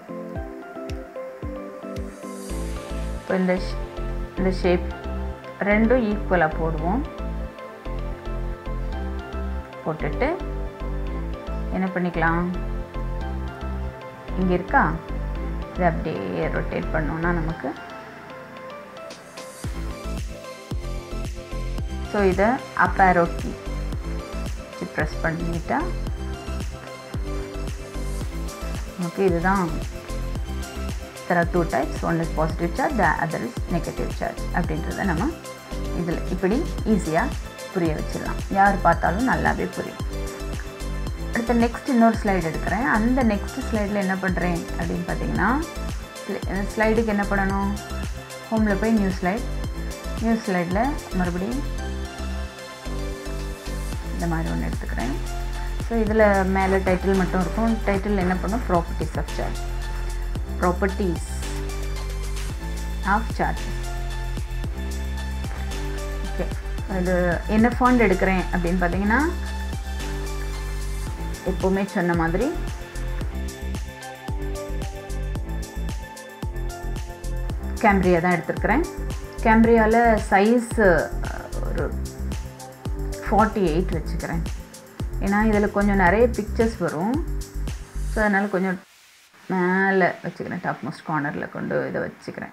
இப்போ இந்த இந்த ஷேப் ரெண்டும் ஈக்குவலாக போடுவோம் போட்டுட்டு என்ன பண்ணிக்கலாம் இங்கே இருக்கா இதை அப்படியே ரொட்டேட் பண்ணோன்னா நமக்கு ஸோ இதை அப் ஆரோ கீ ப்ரெஸ் பண்ணிட்டா நமக்கு இதுதான் there are two types one is positive charge the other is negative charge அப்படின்றத நம்ம இதில் இப்படி ஈஸியாக புரிய வச்சிடலாம் யார் பார்த்தாலும் நல்லாவே புரியும் அடுத்த நெக்ஸ்ட் இன்னொரு ஸ்லைடு எடுக்கிறேன் அந்த நெக்ஸ்ட் ஸ்லைடில் என்ன பண்ணுறேன் அப்படின்னு பார்த்தீங்கன்னா ஸ்லைடுக்கு என்ன பண்ணணும் ஹோமில் போய் நியூ ஸ்லைட் நியூ ஸ்லைடில் மறுபடியும் இந்த மாதிரி ஒன்று எடுத்துக்கிறேன் ஸோ இதில் மேலே டைட்டில் மட்டும் இருக்கும் டைட்டில் என்ன பண்ணும் properties of charge properties of charge okay இது என்ன ஃபாண்ட் எடுக்கிறேன் அப்படின்னு பார்த்தீங்கன்னா எப்போவுமே சொன்ன மாதிரி கேம்ப்ரியா தான் எடுத்துருக்கிறேன் கேம்ப்ரியாவில் சைஸ் ஒரு ஃபார்ட்டி எயிட் வச்சுக்கிறேன் ஏன்னா இதில் கொஞ்சம் நிறைய பிக்சர்ஸ் வரும் ஸோ அதனால் கொஞ்சம் மேலே வச்சுக்கிறேன் டாப் மோஸ்ட் கார்னரில் கொண்டு இதை வச்சுக்கிறேன்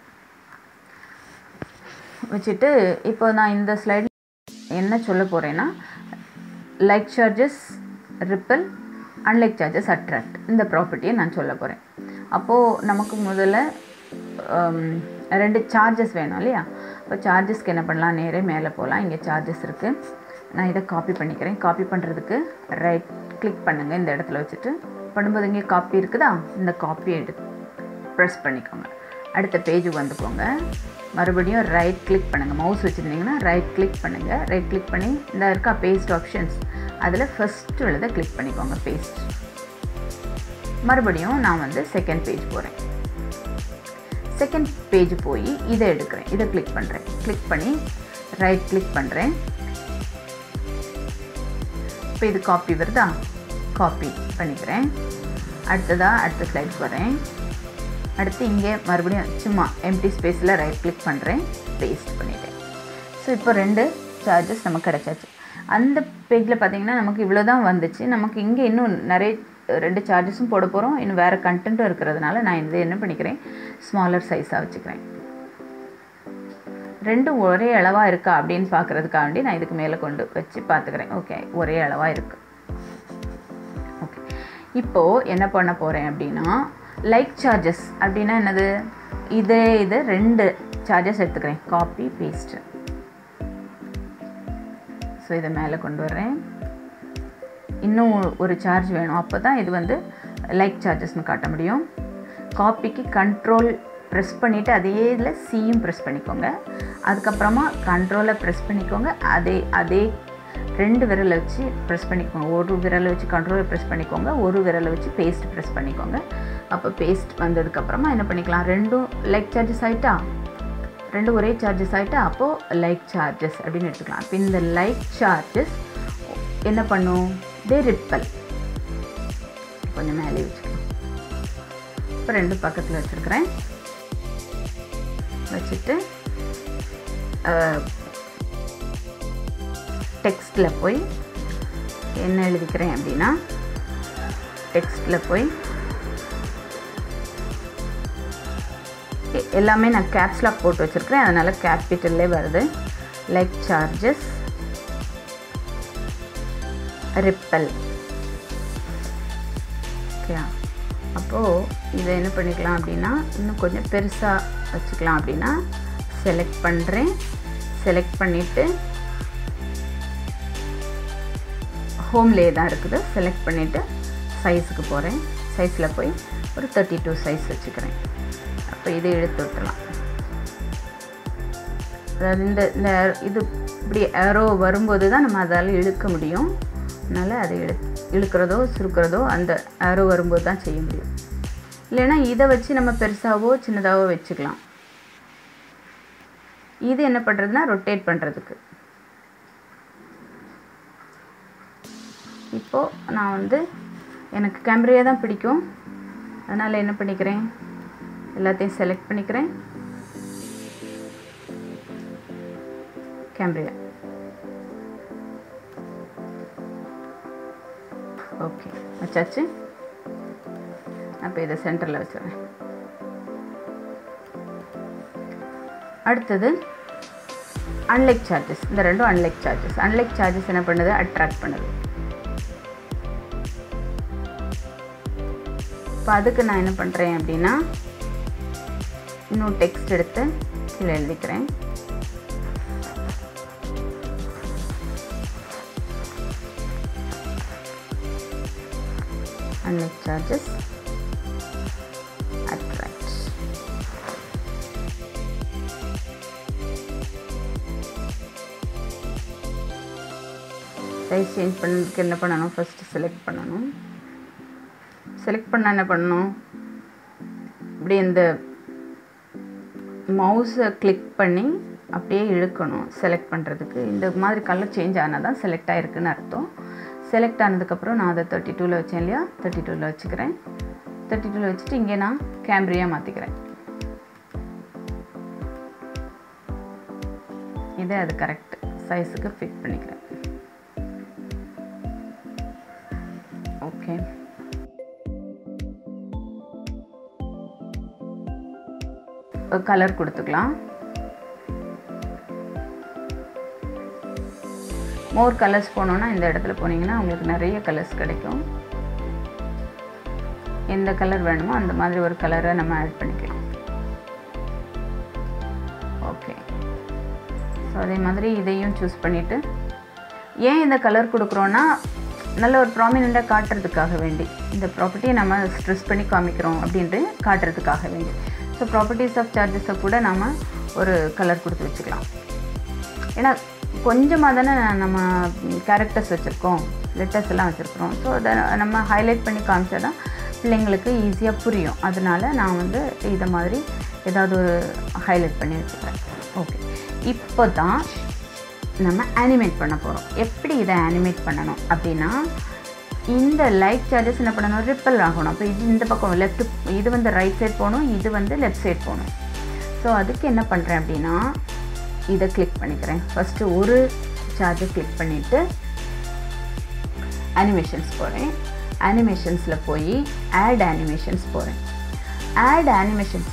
வச்சுட்டு இப்போ நான் இந்த ஸ்லைடில் என்ன சொல்ல போகிறேன்னா like charges repel unlike charges attract இந்த ப்ராப்பர்ட்டியை நான் சொல்ல போகிறேன் அப்போது நமக்கு முதல்ல ரெண்டு சார்ஜஸ் வேணும் இல்லையா இப்போ சார்ஜஸ்க்கு என்ன பண்ணலாம் நேரே மேலே போகலாம் இங்கே சார்ஜஸ் இருக்குது நான் இதை காப்பி பண்ணிக்கிறேன் காப்பி பண்ணுறதுக்கு ரைட் கிளிக் பண்ணுங்கள் இந்த இடத்துல வச்சுட்டு பண்ணும்போது இங்கே காப்பி இருக்குதா இந்த காப்பியை எடு ப்ரெஸ் பண்ணிக்கோங்க அடுத்த பேஜுக்கு வந்துக்கோங்க மறுபடியும் ரைட் கிளிக் பண்ணுங்கள் மவுஸ் வச்சுருந்தீங்கன்னா ரைட் கிளிக் பண்ணுங்கள் ரைட் கிளிக் பண்ணி இந்த இருக்கா பேஸ்ட் ஆப்ஷன்ஸ் அதில் ஃபஸ்ட்டு உள்ளதை கிளிக் பண்ணிக்கோங்க பேஸ்ட் மறுபடியும் நான் வந்து செகண்ட் பேஜ் போகிறேன் செகண்ட் பேஜ் போய் இதை எடுக்கிறேன் இதை கிளிக் பண்ணுறேன் கிளிக் பண்ணி ரைட் கிளிக் பண்ணுறேன் இப்போ இது காப்பி வருதா காப்பி பண்ணிக்கிறேன் அடுத்ததாக அடுத்த ஸ்லைட்ஸ் வரேன் அடுத்து இங்கே மறுபடியும் சும்மா எம்டி ஸ்பேஸில் ரைட் கிளிக் பண்ணுறேன் பேஸ்ட் பண்ணிட்டேன் ஸோ இப்போ ரெண்டு சார்ஜஸ் நமக்கு கிடச்சாச்சு அந்த பேஜில் பார்த்தீங்கன்னா நமக்கு இவ்வளோ தான் வந்துச்சு நமக்கு இங்கே இன்னும் நிறைய ரெண்டு சார்ஜஸும் போட போகிறோம் இன்னும் வேறு கண்டென்ட்டும் இருக்கிறதுனால நான் இது என்ன பண்ணிக்கிறேன் ஸ்மாலர் சைஸாக வச்சுக்கிறேன் ரெண்டும் ஒரே அளவாக இருக்கா அப்படின்னு பார்க்குறதுக்காக வேண்டி நான் இதுக்கு மேலே கொண்டு வச்சு பார்த்துக்கிறேன் ஓகே ஒரே அளவாக இருக்குது ஓகே இப்போது என்ன பண்ண போகிறேன் அப்படின்னா லைக் சார்ஜஸ் அப்படின்னா என்னது இதே இது ரெண்டு சார்ஜஸ் எடுத்துக்கிறேன் காப்பி பேஸ்ட்டு ஸோ இதை மேலே கொண்டு வர்றேன் இன்னும் ஒரு சார்ஜ் வேணும் அப்போ தான் இது வந்து லைக் சார்ஜஸ்னு காட்ட முடியும் காப்பிக்கு கண்ட்ரோல் ப்ரெஸ் பண்ணிவிட்டு அதே இதில் சியும் ப்ரெஸ் பண்ணிக்கோங்க அதுக்கப்புறமா கண்ட்ரோலை ப்ரெஸ் பண்ணிக்கோங்க அதே அதே ரெண்டு விரலை வச்சு ப்ரெஸ் பண்ணிக்கோங்க ஒரு விரலை வச்சு கண்ட்ரோலை ப்ரெஸ் பண்ணிக்கோங்க ஒரு விரலை வச்சு பேஸ்ட் ப்ரெஸ் பண்ணிக்கோங்க அப்போ பேஸ்ட் வந்ததுக்கப்புறமா என்ன பண்ணிக்கலாம் ரெண்டும் லைக் சார்ஜஸ் ஆகிட்டா ரெண்டும் ஒரே சார்ஜஸ் ஆகிட்டா அப்போது லைக் சார்ஜஸ் அப்படின்னு எடுத்துக்கலாம் இப்போ இந்த லைக் சார்ஜஸ் என்ன பண்ணும் தே ரிப்பல் கொஞ்சம் மேலே வச்சுக்கலாம் இப்போ ரெண்டு பக்கத்தில் வச்சுருக்கிறேன் வச்சுட்டு டெக்ஸ்ட்டில் போய் என்ன எழுதிக்கிறேன் அப்படின்னா டெக்ஸ்ட்டில் போய் எல்லாமே நான் கேப்ஸ்லாக் போட்டு வச்சுருக்கிறேன் அதனால் கேபிட்டல்லே வருது லைக் சார்ஜஸ் ரிப்பல் ஓகே அப்போது இதை என்ன பண்ணிக்கலாம் அப்படின்னா இன்னும் கொஞ்சம் பெருசாக வச்சுக்கலாம் அப்படின்னா செலக்ட் பண்ணுறேன் செலக்ட் பண்ணிவிட்டு ஹோம்லே தான் இருக்குது செலக்ட் பண்ணிவிட்டு சைஸுக்கு போகிறேன் சைஸில் போய் ஒரு தேர்ட்டி டூ சைஸ் வச்சுக்கிறேன் அப்போ இதை இழுத்து விட்டுலாம் அதாவது இந்த இந்த இது இப்படி ஏரோ வரும்போது தான் நம்ம அதால் இழுக்க முடியும் அதனால் அதை இழு இழுக்கிறதோ சுருக்கிறதோ அந்த ஏரோ வரும்போது தான் செய்ய முடியும் இல்லைன்னா இதை வச்சு நம்ம பெருசாகவோ சின்னதாகவோ வச்சுக்கலாம் இது என்ன பண்ணுறதுனா ரொட்டேட் பண்ணுறதுக்கு இப்போது நான் வந்து எனக்கு கேமரையா தான் பிடிக்கும் அதனால் என்ன பண்ணிக்கிறேன் எல்லாத்தையும் செலக்ட் பண்ணிக்கிறேன் கேமரியா ஓகே வச்சாச்சு அப்போ இதை சென்டரில் வச்சிடுறேன் அடுத்தது அன்லைக் சார்ஜஸ் இந்த ரெண்டும் அன்லைக் சார்ஜஸ் அன்லைக் சார்ஜஸ் என்ன பண்ணுது அட்ராக்ட் பண்ணுது இப்போ அதுக்கு நான் என்ன பண்ணுறேன் அப்படின்னா இன்னும் டெக்ஸ்ட் எடுத்து கீழே எழுதிக்கிறேன் unlike charges attract size change பண்ணதுக்கு என்ன பண்ணணும் ஃபஸ்ட்டு செலக்ட் பண்ணணும் செலக்ட் பண்ணால் என்ன பண்ணணும் இப்படி இந்த மவுஸை கிளிக் பண்ணி அப்படியே இழுக்கணும் செலக்ட் பண்ணுறதுக்கு இந்த மாதிரி கலர் சேஞ்ச் ஆனால் தான் செலக்ட் ஆகிருக்குன்னு அர்த்தம் செலக்ட் ஆனதுக்கப்புறம் நான் அதை தேர்ட்டி டூவில் வச்சேன் இல்லையா தேர்ட்டி டூவில் வச்சுக்கிறேன் தேர்ட்டி டூவில் வச்சுட்டு இங்கே நான் கேம்ரியாக மாற்றிக்கிறேன் இதே அது கரெக்ட் சைஸுக்கு ஃபிட் பண்ணிக்கிறேன் ஓகே கலர் கொடுத்துக்கலாம் மோர் கலர்ஸ் போனோன்னா இந்த இடத்துல போனீங்கன்னா உங்களுக்கு நிறைய கலர்ஸ் கிடைக்கும் எந்த கலர் வேணுமோ அந்த மாதிரி ஒரு கலரை நம்ம ஆட் பண்ணிக்கலாம் ஓகே ஸோ அதே மாதிரி இதையும் சூஸ் பண்ணிவிட்டு ஏன் இந்த கலர் கொடுக்குறோன்னா நல்ல ஒரு ப்ராமினெண்ட்டாக காட்டுறதுக்காக வேண்டி இந்த ப்ராப்பர்ட்டியை நம்ம ஸ்ட்ரெஸ் பண்ணி காமிக்கிறோம் அப்படின்ட்டு காட்டுறதுக்காக வேண்டி ஸோ ப்ராப்பர்ட்டிஸ் ஆஃப் சார்ஜஸை கூட நம்ம ஒரு கலர் கொடுத்து வச்சுக்கலாம் ஏன்னா கொஞ்சமாக தானே நம்ம கேரக்டர்ஸ் வச்சுருக்கோம் லெட்டர்ஸ் எல்லாம் வச்சுருக்குறோம் ஸோ அதை நம்ம ஹைலைட் பண்ணி காமிச்சா தான் பிள்ளைங்களுக்கு ஈஸியாக புரியும் அதனால் நான் வந்து இதை மாதிரி ஏதாவது ஒரு ஹைலைட் பண்ணி வச்சுக்கிறேன் ஓகே இப்போ தான் நம்ம அனிமேட் பண்ண போகிறோம் எப்படி இதை அனிமேட் பண்ணணும் அப்படின்னா இந்த லைட் சார்ஜஸ் என்ன பண்ணணும் ரிப்பல் ஆகணும் அப்போ இது இந்த பக்கம் லெஃப்ட் இது வந்து ரைட் சைட் போகணும் இது வந்து லெஃப்ட் சைட் போகணும் ஸோ அதுக்கு என்ன பண்ணுறேன் அப்படின்னா இதை கிளிக் பண்ணிக்கிறேன் ஃபஸ்ட்டு ஒரு சார்ஜை கிளிக் பண்ணிவிட்டு அனிமேஷன்ஸ் போகிறேன் அனிமேஷன்ஸில் போய் ஆட் அனிமேஷன்ஸ் போகிறேன் ஆட் அனிமேஷன்ஸ்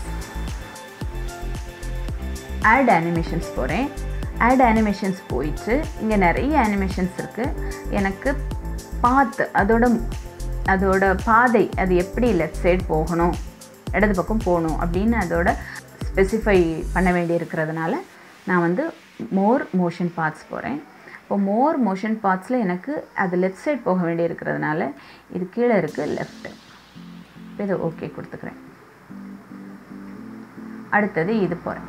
ஆட் அனிமேஷன்ஸ் போகிறேன் ஆட் அனிமேஷன்ஸ் போயிட்டு இங்கே நிறைய அனிமேஷன்ஸ் இருக்குது எனக்கு பாத்து அதோட அதோட பாதை அது எப்படி லெஃப்ட் சைடு போகணும் இடது பக்கம் போகணும் அப்படின்னு அதோட ஸ்பெசிஃபை பண்ண வேண்டி இருக்கிறதுனால நான் வந்து மோர் மோஷன் பார்ட்ஸ் போகிறேன் இப்போ மோர் மோஷன் பார்ட்ஸில் எனக்கு அது லெஃப்ட் சைடு போக வேண்டி இருக்கிறதுனால இது கீழே இருக்குது லெஃப்ட்டு இப்போ இதை ஓகே கொடுத்துக்கிறேன் அடுத்தது இது போகிறேன்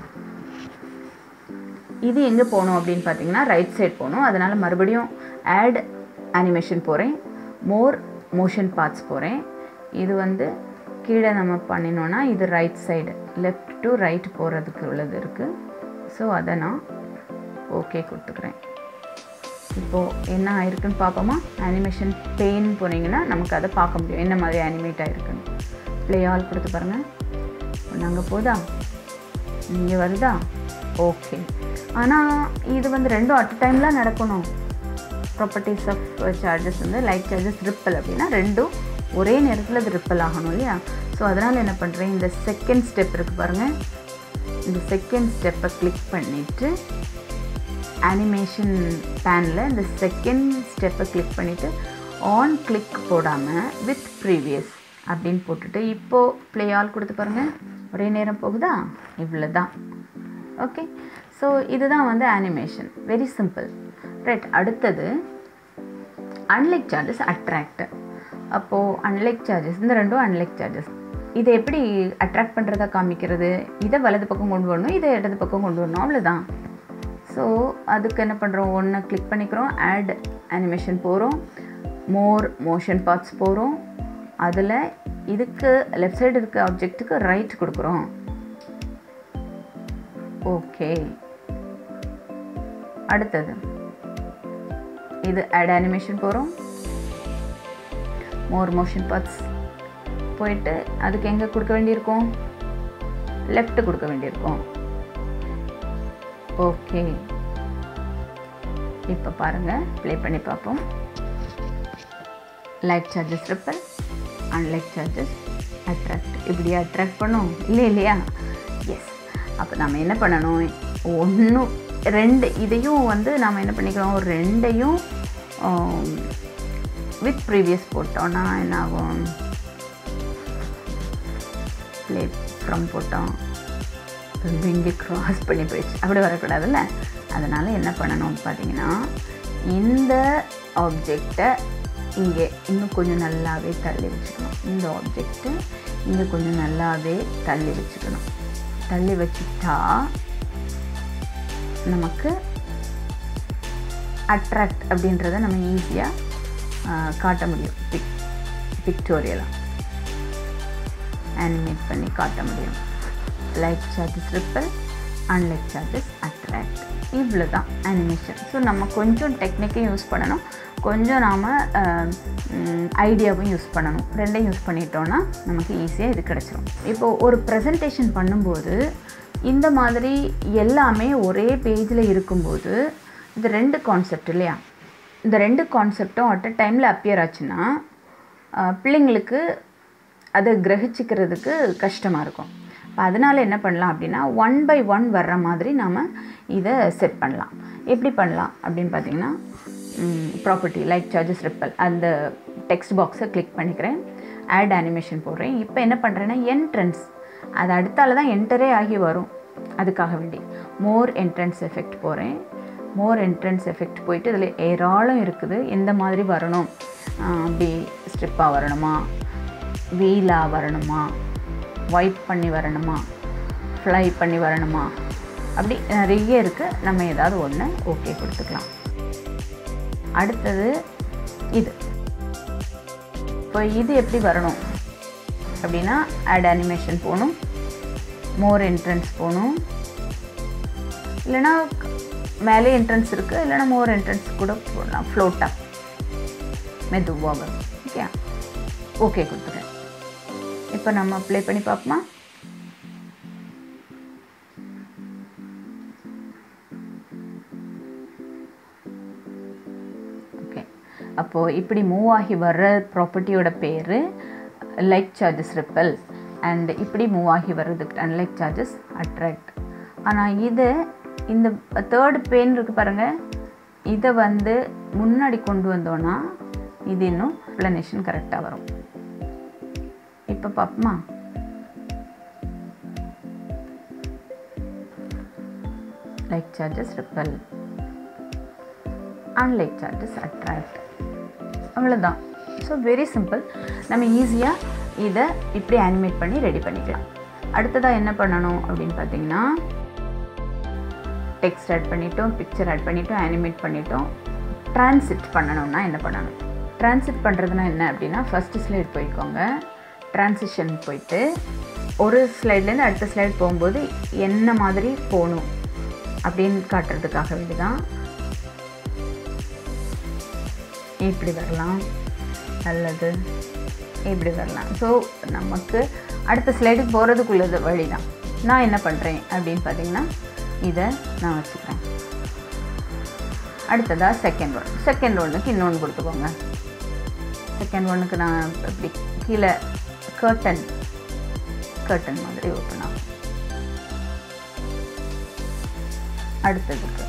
இது எங்கே போகணும் அப்படின்னு பார்த்தீங்கன்னா ரைட் சைடு போகணும் அதனால் மறுபடியும் ஆட் அனிமேஷன் போகிறேன் மோர் மோஷன் பார்ட்ஸ் போகிறேன் இது வந்து கீழே நம்ம பண்ணினோன்னா இது right side left to right போகிறதுக்கு உள்ளது இருக்குது ஸோ அதை நான் ஓகே கொடுத்துக்கிறேன் இப்போது என்ன ஆயிருக்குன்னு பார்ப்போமா அனிமேஷன் பெயின் போனீங்கன்னா நமக்கு அதை பார்க்க முடியும் என்ன மாதிரி அனிமேட் ஆகிருக்குன்னு ப்ளே ஆல் கொடுத்து பாருங்கள் நாங்கள் போதா இங்கே வருதா ஓகே ஆனால் இது வந்து ரெண்டும் அட் டைமில் நடக்கணும் ப்ராப்பர்ட்டிஸ் ஆஃப் சார்ஜஸ் வந்து லைட் சார்ஜஸ் ரிப்பல் அப்படின்னா ரெண்டும் ஒரே நேரத்தில் அது ரிப்பல் ஆகணும் இல்லையா ஸோ அதனால் என்ன பண்ணுறேன் இந்த செகண்ட் ஸ்டெப் இருக்குது பாருங்கள் இந்த செகண்ட் ஸ்டெப்பை கிளிக் பண்ணிவிட்டு அனிமேஷன் பேனில் இந்த செகண்ட் ஸ்டெப்பை கிளிக் பண்ணிவிட்டு ஆன் கிளிக் போடாமல் வித் ப்ரீவியஸ் அப்படின்னு போட்டுட்டு இப்போது ப்ளே ஆல் கொடுத்து பாருங்கள் ஒரே நேரம் போகுதா இவ்வளோ தான் ஓகே ஸோ இதுதான் வந்து அனிமேஷன் வெரி சிம்பிள் ரைட் அடுத்தது அன்லைக் சார்ஜஸ் அட்ராக்ட் அப்போது அன்லைக் சார்ஜஸ் இந்த ரெண்டும் அன்லைக் சார்ஜஸ் இதை எப்படி அட்ராக்ட் பண்ணுறதா காமிக்கிறது இதை வலது பக்கம் கொண்டு வரணும் இதை இடது பக்கம் கொண்டு வரணும் அவ்வளோதான் ஸோ அதுக்கு என்ன பண்ணுறோம் ஒன்று கிளிக் பண்ணிக்கிறோம் ஆட் அனிமேஷன் போகிறோம் மோர் மோஷன் பார்ட்ஸ் போகிறோம் அதில் இதுக்கு லெஃப்ட் சைடு இருக்க ஆப்ஜெக்ட்டுக்கு ரைட் கொடுக்குறோம் ஓகே அடுத்தது இது ஆட் அனிமேஷன் போகிறோம் மோர் மோஷன் பார்ட்ஸ் போயிட்டு அதுக்கு எங்கே கொடுக்க வேண்டியிருக்கும் லெஃப்ட் கொடுக்க வேண்டியிருக்கும் ஓகே இப்போ பாருங்கள் ப்ளே பண்ணி பார்ப்போம் like charges repel unlike charges attract இப்படி அட்ராக்ட் பண்ணும் இல்லை இல்லையா எஸ் அப்போ நம்ம என்ன பண்ணணும் ஒன்றும் ரெண்டு இதையும் வந்து நாம் என்ன பண்ணிக்கிறோம் ரெண்டையும் வித் ப்ரீவியஸ் போட்டோன்னா என்ன ஆகும் ப்ளே ஃப்ரம் போட்டோம் ரெண்டு இங்கே க்ராஸ் பண்ணி போயிடுச்சு அப்படி வரக்கூடாதுல்ல அதனால் என்ன பண்ணணும் பார்த்தீங்கன்னா இந்த ஆப்ஜெக்டை இங்கே இன்னும் கொஞ்சம் நல்லாவே தள்ளி வச்சுக்கணும் இந்த ஆப்ஜெக்ட்டு இங்கே கொஞ்சம் நல்லாவே தள்ளி வச்சுக்கணும் தள்ளி வச்சுட்டா நமக்கு அட்ராக்ட் அப்படின்றத நம்ம ஈஸியாக காட்ட முடியும் பிக் பிக்டோரியலாக அனிமேட் பண்ணி காட்ட முடியும் like charges repel unlike charges attract இவ்வளோ தான் அனிமேஷன் ஸோ நம்ம கொஞ்சம் டெக்னிக்கையும் யூஸ் பண்ணணும் கொஞ்சம் நாம் ஐடியாவும் யூஸ் பண்ணணும் ரெண்டையும் யூஸ் பண்ணிட்டோன்னா நமக்கு ஈஸியாக இது கிடச்சிரும் இப்போது ஒரு ப்ரெசன்டேஷன் பண்ணும்போது இந்த மாதிரி எல்லாமே ஒரே பேஜில் இருக்கும்போது இது ரெண்டு கான்செப்ட் இல்லையா இந்த ரெண்டு கான்செப்டும் அட் அ டைமில் அப்பியர் ஆச்சுன்னா பிள்ளைங்களுக்கு அதை கிரகிச்சிக்கிறதுக்கு கஷ்டமாக இருக்கும் இப்போ அதனால் என்ன பண்ணலாம் அப்படின்னா ஒன் பை ஒன் வர்ற மாதிரி நாம் இதை செட் பண்ணலாம் எப்படி பண்ணலாம் அப்படின்னு பார்த்தீங்கன்னா ப்ராப்பர்ட்டி லைக் சார்ஜஸ் ரிப்பல் அந்த டெக்ஸ்ட் பாக்ஸை கிளிக் பண்ணிக்கிறேன் ஆட் அனிமேஷன் போடுறேன் இப்போ என்ன பண்ணுறேன்னா என்ட்ரன்ஸ் அது அடுத்தால தான் என்டரே ஆகி வரும் அதுக்காக வேண்டி மோர் என்ட்ரன்ஸ் எஃபெக்ட் போகிறேன் மோர் என்ட்ரன்ஸ் எஃபெக்ட் போயிட்டு இதில் ஏராளம் இருக்குது எந்த மாதிரி வரணும் அப்படி ஸ்ட்ரிப்பாக வரணுமா வீலாக வரணுமா ஒயிட் பண்ணி வரணுமா ஃப்ளை பண்ணி வரணுமா அப்படி நிறைய இருக்குது நம்ம ஏதாவது ஒன்று ஓகே கொடுத்துக்கலாம் அடுத்தது இது இப்போ இது எப்படி வரணும் அப்படின்னா ஆட் அனிமேஷன் போகணும் மோர் என்ட்ரன்ஸ் போகணும் இல்லைனா மேலே என்ட்ரன்ஸ் இருக்குது இல்லைனா மோர் என்ட்ரன்ஸ் கூட போடலாம் ஃப்ளோட்டாக மெதுவாக வரும் ஓகே ஓகே கொடுத்துருக்கேன் இப்போ நம்ம ப்ளே பண்ணி பார்ப்போமா ஓகே அப்போது இப்படி மூவ் ஆகி வர்ற ப்ராப்பர்ட்டியோட பேர் லைக் சார்ஜஸ் ரிப்பல் அண்ட் இப்படி மூவ் ஆகி வர்றதுக்கு அன்லைக் சார்ஜஸ் அட்ராக்ட் ஆனால் இது இந்த தேர்ட் பெயின் இருக்குது பாருங்கள் இதை வந்து முன்னாடி கொண்டு வந்தோன்னா இது இன்னும் எக்ஸ்ப்ளனேஷன் கரெக்டாக வரும் இப்போ பார்ப்போமா like charges repel unlike charges attract அவ்வளோதான் ஸோ வெரி சிம்பிள் நம்ம ஈஸியாக இதை இப்படி அனிமேட் பண்ணி ரெடி பண்ணிக்கலாம் அடுத்ததாக என்ன பண்ணணும் அப்படின்னு பார்த்தீங்கன்னா டெக்ஸ்ட் ஆட் பண்ணிட்டோம் பிக்சர் ஆட் பண்ணிட்டோம் அனிமேட் பண்ணிட்டோம் ட்ரான்சிட் பண்ணணும்னா என்ன பண்ணணும் ட்ரான்சிட் பண்ணுறதுனா என்ன அப்படின்னா ஃபஸ்ட்டு ஸ்லைட் போய்க்கோங்க ட்ரான்சிஷன் போயிட்டு ஒரு ஸ்லைட்லேருந்து அடுத்த ஸ்லைட் போகும்போது என்ன மாதிரி போகணும் அப்படின்னு காட்டுறதுக்காக வேண்டி தான் இப்படி வரலாம் அல்லது இப்படி வரலாம் ஸோ நமக்கு அடுத்த ஸ்லைடுக்கு போகிறதுக்குள்ளது வழி தான் நான் என்ன பண்ணுறேன் அப்படின்னு பார்த்தீங்கன்னா இதை நான் வச்சுக்கிறேன் அடுத்ததாக செகண்ட் ஒன் செகண்ட் ஒன்றுக்கு இன்னொன்று கொடுத்துக்கோங்க செகண்ட் ஒன்றுக்கு நான் இப்படி கீழே கர்டன் கர்டன் மாதிரி ஓப்பன் ஆகும் அடுத்ததுக்கு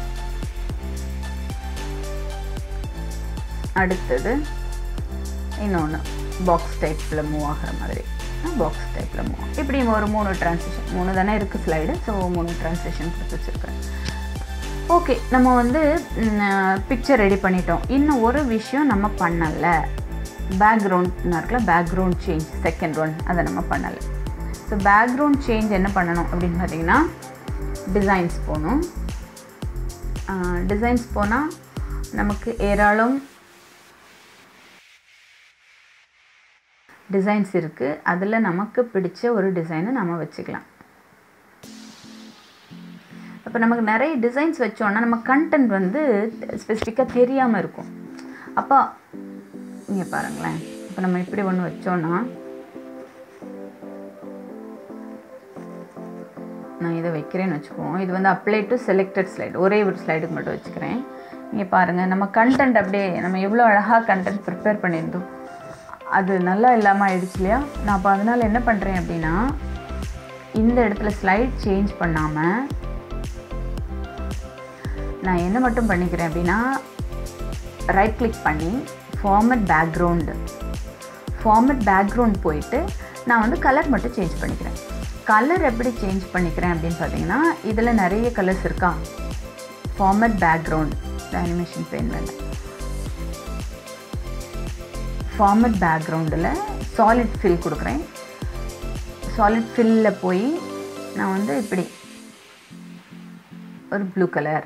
அடுத்தது இன்னொன்று பாக்ஸ் டைப்பில் மூவ் ஆகிற மாதிரி பாக்ஸ் டைப்பில் மூவ் இப்படி ஒரு மூணு ட்ரான்ஸ்லேஷன் மூணு தானே இருக்குது ஸ்லைடு ஸோ மூணு ட்ரான்ஸ்லேஷன் கொடுத்து வச்சுருக்கேன் ஓகே நம்ம வந்து பிக்சர் ரெடி பண்ணிட்டோம் இன்னும் ஒரு விஷயம் நம்ம பண்ணலை பேக்ரவுண்ட் இருக்குல்ல பேக்ரவுண்ட் சேஞ்ச் செகண்ட் ஒன் அதை நம்ம பண்ணலை ஸோ பேக்ரவுண்ட் சேஞ்ச் என்ன பண்ணணும் அப்படின்னு பார்த்தீங்கன்னா டிசைன்ஸ் போகணும் டிசைன்ஸ் போனால் நமக்கு ஏராளம் டிசைன்ஸ் இருக்குது அதில் நமக்கு பிடிச்ச ஒரு டிசைனை நம்ம வச்சுக்கலாம் இப்போ நமக்கு நிறைய டிசைன்ஸ் வச்சோன்னா நம்ம கண்டென்ட் வந்து ஸ்பெசிஃபிக்காக தெரியாமல் இருக்கும் அப்போ இங்கே பாருங்களேன் இப்போ நம்ம இப்படி ஒன்று வச்சோன்னா நான் இதை வைக்கிறேன்னு வச்சுக்குவோம் இது வந்து அப்ளை டு செலக்டட் ஸ்லைடு ஒரே ஒரு ஸ்லைடுக்கு மட்டும் வச்சுக்கிறேன் இங்கே பாருங்கள் நம்ம கண்டென்ட் அப்படியே நம்ம எவ்வளோ அழகாக கண்டென்ட் ப்ரிப்பேர் பண்ணியிருந்தோம் அது நல்லா இல்லாமல் ஆயிடுச்சு இல்லையா நான் அப்போ அதனால் என்ன பண்ணுறேன் அப்படின்னா இந்த இடத்துல ஸ்லைட் சேஞ்ச் பண்ணாமல் நான் என்ன மட்டும் பண்ணிக்கிறேன் அப்படின்னா ரைட் கிளிக் பண்ணி ஃபார்மட் பேக்ரவுண்டு ஃபார்மட் பேக்ரவுண்ட் போயிட்டு நான் வந்து கலர் மட்டும் சேஞ்ச் பண்ணிக்கிறேன் கலர் எப்படி சேஞ்ச் பண்ணிக்கிறேன் அப்படின்னு பார்த்தீங்கன்னா இதில் நிறைய கலர்ஸ் இருக்கா ஃபார்மட் பேக்ரவுண்ட் அனிமேஷன் பெயின் வேண்டாம் ஃபார்மட் பேக்ரவுண்டில் சாலிட் ஃபில் கொடுக்குறேன் சாலிட் ஃபில்லில் போய் நான் வந்து இப்படி ஒரு ப்ளூ கலர்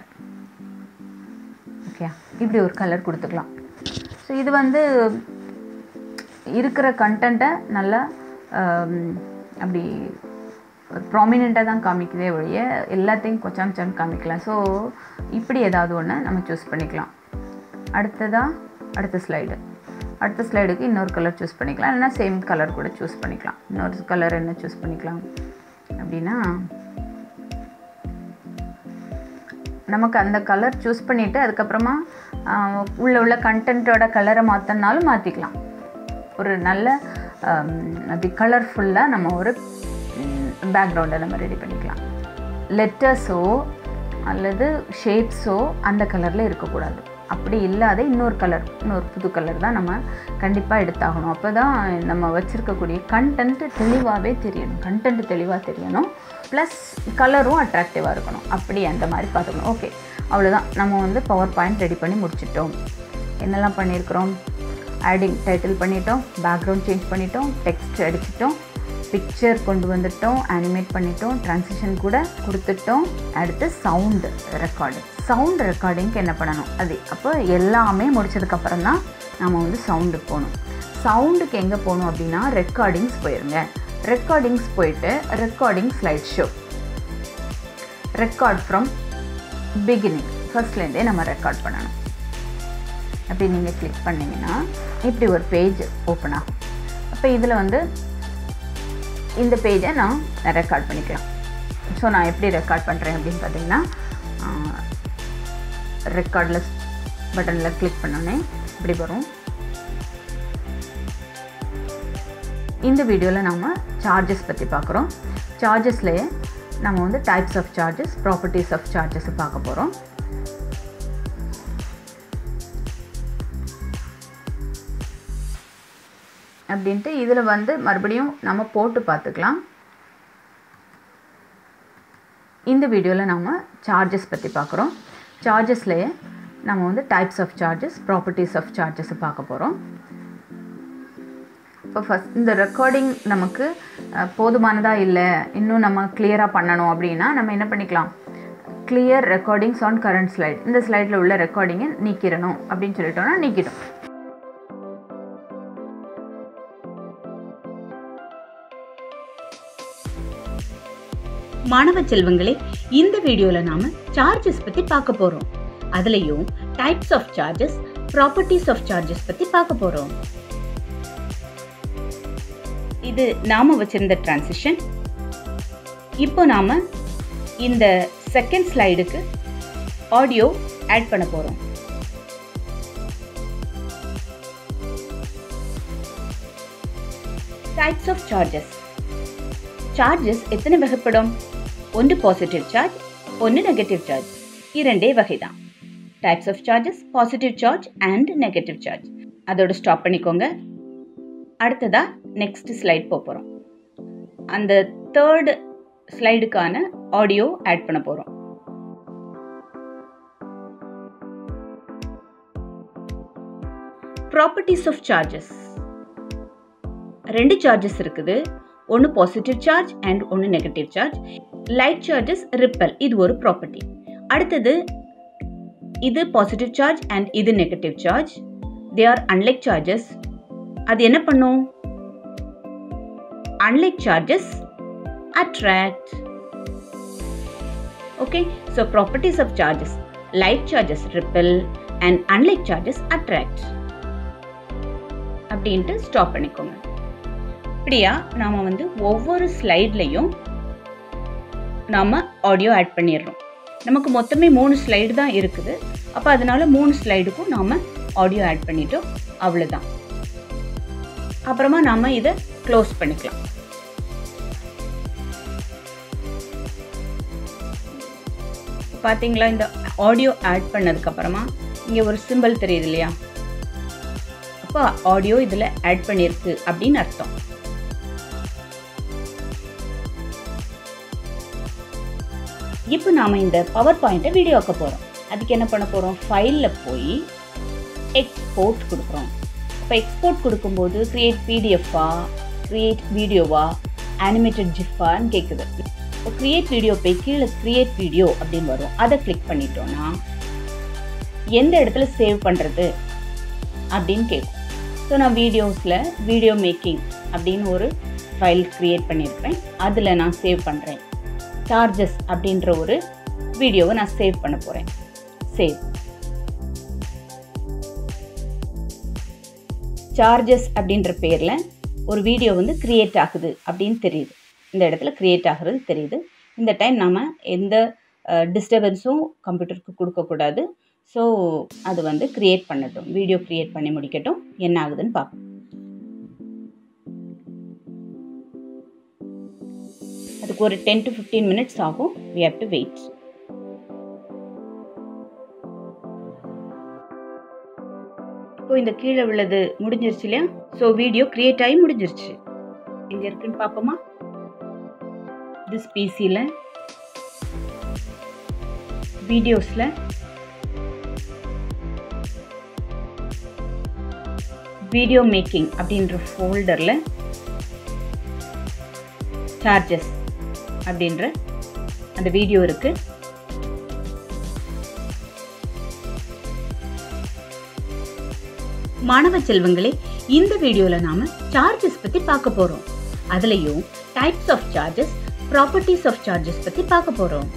ஓகே இப்படி ஒரு கலர் கொடுத்துக்கலாம் ஸோ இது வந்து இருக்கிற கண்டென்ட்டை நல்லா அப்படி ஒரு ப்ராமினெண்ட்டாக தான் காமிக்குதே ஒழிய எல்லாத்தையும் கொச்சாமிச்சான்னு காமிக்கலாம் ஸோ இப்படி ஏதாவது ஒன்று நம்ம சூஸ் பண்ணிக்கலாம் அடுத்ததாக அடுத்த ஸ்லைடு அடுத்த ஸ்லைடுக்கு இன்னொரு கலர் சூஸ் பண்ணிக்கலாம் இல்லைனா சேம் கலர் கூட சூஸ் பண்ணிக்கலாம் இன்னொரு கலர் என்ன சூஸ் பண்ணிக்கலாம் அப்படின்னா நமக்கு அந்த கலர் சூஸ் பண்ணிவிட்டு அதுக்கப்புறமா உள்ள உள்ள கண்டென்ட்டோட கலரை மாற்றினாலும் மாற்றிக்கலாம் ஒரு நல்ல அப்படி கலர்ஃபுல்லாக நம்ம ஒரு பேக்ரவுண்டை நம்ம ரெடி பண்ணிக்கலாம் லெட்டர்ஸோ அல்லது ஷேப்ஸோ அந்த கலரில் இருக்கக்கூடாது அப்படி இல்லாத இன்னொரு கலர் இன்னொரு புது கலர் தான் நம்ம கண்டிப்பாக எடுத்தாகணும் அப்போ தான் நம்ம வச்சுருக்கக்கூடிய கண்டென்ட்டு தெளிவாகவே தெரியணும் கண்டென்ட் தெளிவாக தெரியணும் ப்ளஸ் கலரும் அட்ராக்டிவாக இருக்கணும் அப்படி அந்த மாதிரி பார்த்துக்கணும் ஓகே அவ்வளோதான் நம்ம வந்து பவர் பாயிண்ட் ரெடி பண்ணி முடிச்சிட்டோம் என்னெல்லாம் பண்ணியிருக்கிறோம் ஆடிங் டைட்டில் பண்ணிட்டோம் பேக்ரவுண்ட் சேஞ்ச் பண்ணிட்டோம் டெக்ஸ்ட் அடிச்சிட்டோம் பிக்சர் கொண்டு வந்துட்டோம் அனிமேட் பண்ணிட்டோம் ட்ரான்சிஷன் கூட கொடுத்துட்டோம் அடுத்து சவுண்டு ரெக்கார்டிங் சவுண்ட் ரெக்கார்டிங்க்கு என்ன பண்ணணும் அது அப்போ எல்லாமே முடிச்சதுக்கப்புறம் தான் நம்ம வந்து சவுண்டுக்கு போகணும் சவுண்டுக்கு எங்கே போகணும் அப்படின்னா ரெக்கார்டிங்ஸ் போயிருங்க ரெக்கார்டிங்ஸ் போயிட்டு recording slide show record from beginning ஃபர்ஸ்ட்லேருந்தே நம்ம ரெக்கார்ட் பண்ணணும் அப்படி நீங்கள் கிளிக் பண்ணிங்கன்னா இப்படி ஒரு பேஜ் ஓப்பன் ஆகும் அப்போ இதில் வந்து இந்த பேஜை நான் ரெக்கார்ட் பண்ணிக்கலாம் ஸோ நான் எப்படி ரெக்கார்ட் பண்ணுறேன் அப்படின்னு பார்த்தீங்கன்னா ரெக்கார்டில் பட்டனில் கிளிக் பண்ணோன்னே இப்படி வரும் இந்த வீடியோவில் நாம் சார்ஜஸ் பற்றி பார்க்குறோம் சார்ஜஸ்லேயே நம்ம வந்து types of charges properties of charges பார்க்க போகிறோம் அப்படின்ட்டு இதில் வந்து மறுபடியும் நம்ம போட்டு பார்த்துக்கலாம் இந்த வீடியோவில் நம்ம சார்ஜஸ் பற்றி பார்க்குறோம் சார்ஜஸ்லேயே நம்ம வந்து types of charges properties of சார்ஜஸை பார்க்க போகிறோம் இப்போ ஃபஸ்ட் இந்த ரெக்கார்டிங் நமக்கு போதுமானதாக இல்லை இன்னும் நம்ம கிளியராக பண்ணணும் அப்படின்னா நம்ம என்ன பண்ணிக்கலாம் clear recordings on current slide இந்த ஸ்லைடில் உள்ள ரெக்கார்டிங்கை நீக்கிடணும் அப்படின்னு சொல்லிட்டோம்னா நீக்கிடும் மாணவ செல்வங்களே இந்த வீடியோல நாம சார்ஜஸ் பத்தி பார்க்க போறோம் அதுலயும் types of charges properties of charges பத்தி பார்க்க போறோம் இது நாம வச்சிருந்த டிரான்சிஷன் இப்போ நாம இந்த செகண்ட் ஸ்லைடுக்கு ஆடியோ ஆட் பண்ண போறோம் டைப்ஸ் ஆஃப் சார்ஜஸ் சார்ஜஸ் எத்தனை வகைப்படும் ஒன்று பாசிட்டிவ் சார்ஜ் ஒன்று நெகட்டிவ் சார்ஜ் இரண்டே வகை தான் types of charges positive charge and negative charge அதோட ஸ்டாப் பண்ணிக்கோங்க அடுத்ததா நெக்ஸ்ட் ஸ்லைட் போகிறோம் அந்த தேர்ட் ஸ்லைடுக்கான ஆடியோ ஆட் பண்ண போகிறோம் ப்ராப்பர்ட்டிஸ் ஆஃப் சார்ஜஸ் ரெண்டு சார்ஜஸ் இருக்குது ஒன்று பாசிட்டிவ் சார்ஜ் அண்ட் ஒன்று negative charge like charges repel இது ஒரு ப்ராப்பர்ட்டி அடுத்தது இது பாசிட்டிவ் சார்ஜ் அண்ட் இது negative charge they are unlike charges அது என்ன பண்ணும் unlike charges attract okay so properties of charges like charges repel and unlike charges attract அப்படின்ட்டு ஸ்டாப் பண்ணிக்கோங்க இப்படியா நாம் வந்து ஒவ்வொரு ஸ்லைட்லையும் நாம் ஆடியோ ஆட் பண்ணிடுறோம் நமக்கு மொத்தமே மூணு ஸ்லைடு தான் இருக்குது அப்போ அதனால மூணு ஸ்லைடுக்கும் நாம் ஆடியோ ஆட் பண்ணிட்டோம் அவ்வளோதான் அப்புறமா நாம் இதை க்ளோஸ் பண்ணிக்கலாம் பார்த்தீங்களா இந்த ஆடியோ ஆட் பண்ணதுக்கப்புறமா இங்கே ஒரு சிம்பிள் தெரியுது இல்லையா அப்போ ஆடியோ இதில் ஆட் பண்ணியிருக்கு அப்படின்னு அர்த்தம் இப்போ நாம் இந்த பவர் பாயிண்ட்டை வீடியோ ஆக்க போகிறோம் அதுக்கு என்ன பண்ண போகிறோம் ஃபைலில் போய் எக்ஸ்போர்ட் கொடுக்குறோம் இப்போ எக்ஸ்போர்ட் கொடுக்கும்போது க்ரியேட் பிடிஎஃபா க்ரியேட் வீடியோவா அனிமேட்டட் ஜிஃபான்னு கேட்குது இப்போ க்ரியேட் வீடியோ போய் கீழே க்ரியேட் வீடியோ அப்படின்னு வரும் அதை கிளிக் பண்ணிட்டோன்னா எந்த இடத்துல சேவ் பண்ணுறது அப்படின்னு கேட்கும் ஸோ நான் வீடியோஸில் வீடியோ மேக்கிங் அப்படின்னு ஒரு ஃபைல் க்ரியேட் பண்ணியிருப்பேன் அதில் நான் சேவ் பண்ணுறேன் சார்ஜஸ் அப்படின்ற ஒரு வீடியோவை நான் சேவ் பண்ண போகிறேன் சேவ் சார்ஜஸ் அப்படின்ற பேரில் ஒரு வீடியோ வந்து க்ரியேட் ஆகுது அப்படின்னு தெரியுது இந்த இடத்துல க்ரியேட் ஆகுறது தெரியுது இந்த டைம் நாம் எந்த டிஸ்டர்பன்ஸும் கம்ப்யூட்டருக்கு கொடுக்கக்கூடாது ஸோ அது வந்து க்ரியேட் பண்ணட்டும் வீடியோ க்ரியேட் பண்ணி முடிக்கட்டும் என்ன ஆகுதுன்னு பார்ப்போம் அதுக்கு ஒரு டென் டு ஃபிஃப்டீன் மினிட்ஸ் ஆகும் வி ஹவ் டு வெயிட் இப்போ இந்த கீழே உள்ளது முடிஞ்சிருச்சு இல்லையா ஸோ வீடியோ கிரியேட் ஆகி முடிஞ்சிருச்சு எங்கே இருக்குன்னு பார்ப்போமா திஸ் பிசியில் வீடியோஸில் வீடியோ மேக்கிங் அப்படின்ற ஃபோல்டரில் சார்ஜஸ் அப்படின்ற அந்த வீடியோ இருக்கு மாணவ செல்வங்களே இந்த வீடியோல நாம சார்ஜஸ் பத்தி பார்க்க போறோம் அதுலயும் types of charges properties of charges பத்தி பார்க்க போறோம்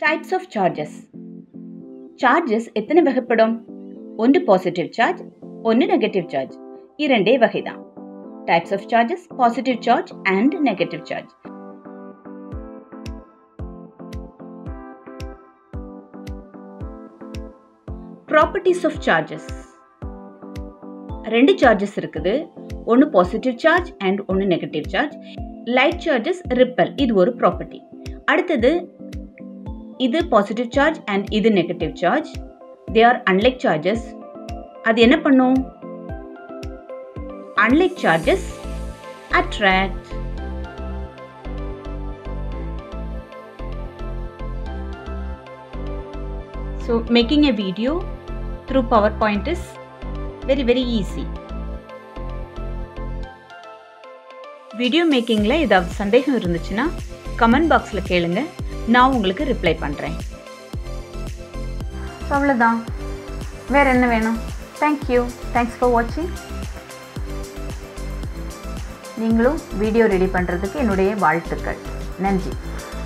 டைப்ஸ் ஆஃப் சார்ஜஸ் சார்ஜஸ் எத்தனை வகைப்படும் ஒன்று பாசிட்டிவ் சார்ஜ் ஒன்று நெகட்டிவ் சார்ஜ் இரண்டே வகைதான் types of charges positive charge and negative charge properties of charges ரெண்டு சார்ஜஸ் இருக்குது ஒன்று பாசிட்டிவ் சார்ஜ் அண்ட் ஒன்று negative charge like charges repel இது ஒரு ப்ராப்பர்ட்டி அடுத்தது இது பாசிட்டிவ் சார்ஜ் அண்ட் இது negative charge they are unlike charges அது என்ன பண்ணும் unlike charges attract So making a video through PowerPoint is very very easy. Video மேக்கிங்கில் ஏதாவது சந்தேகம் இருந்துச்சுன்னா கமெண்ட் பாக்ஸில் கேளுங்க நான் உங்களுக்கு ரிப்ளை பண்ணுறேன் ஸோ அவ்வளோதான் வேறு என்ன வேணும் தேங்க்யூ தேங்க்ஸ் ஃபார் வாட்சிங் நீங்களும் வீடியோ ரெடி பண்ணுறதுக்கு என்னுடைய வாழ்த்துக்கள் நன்றி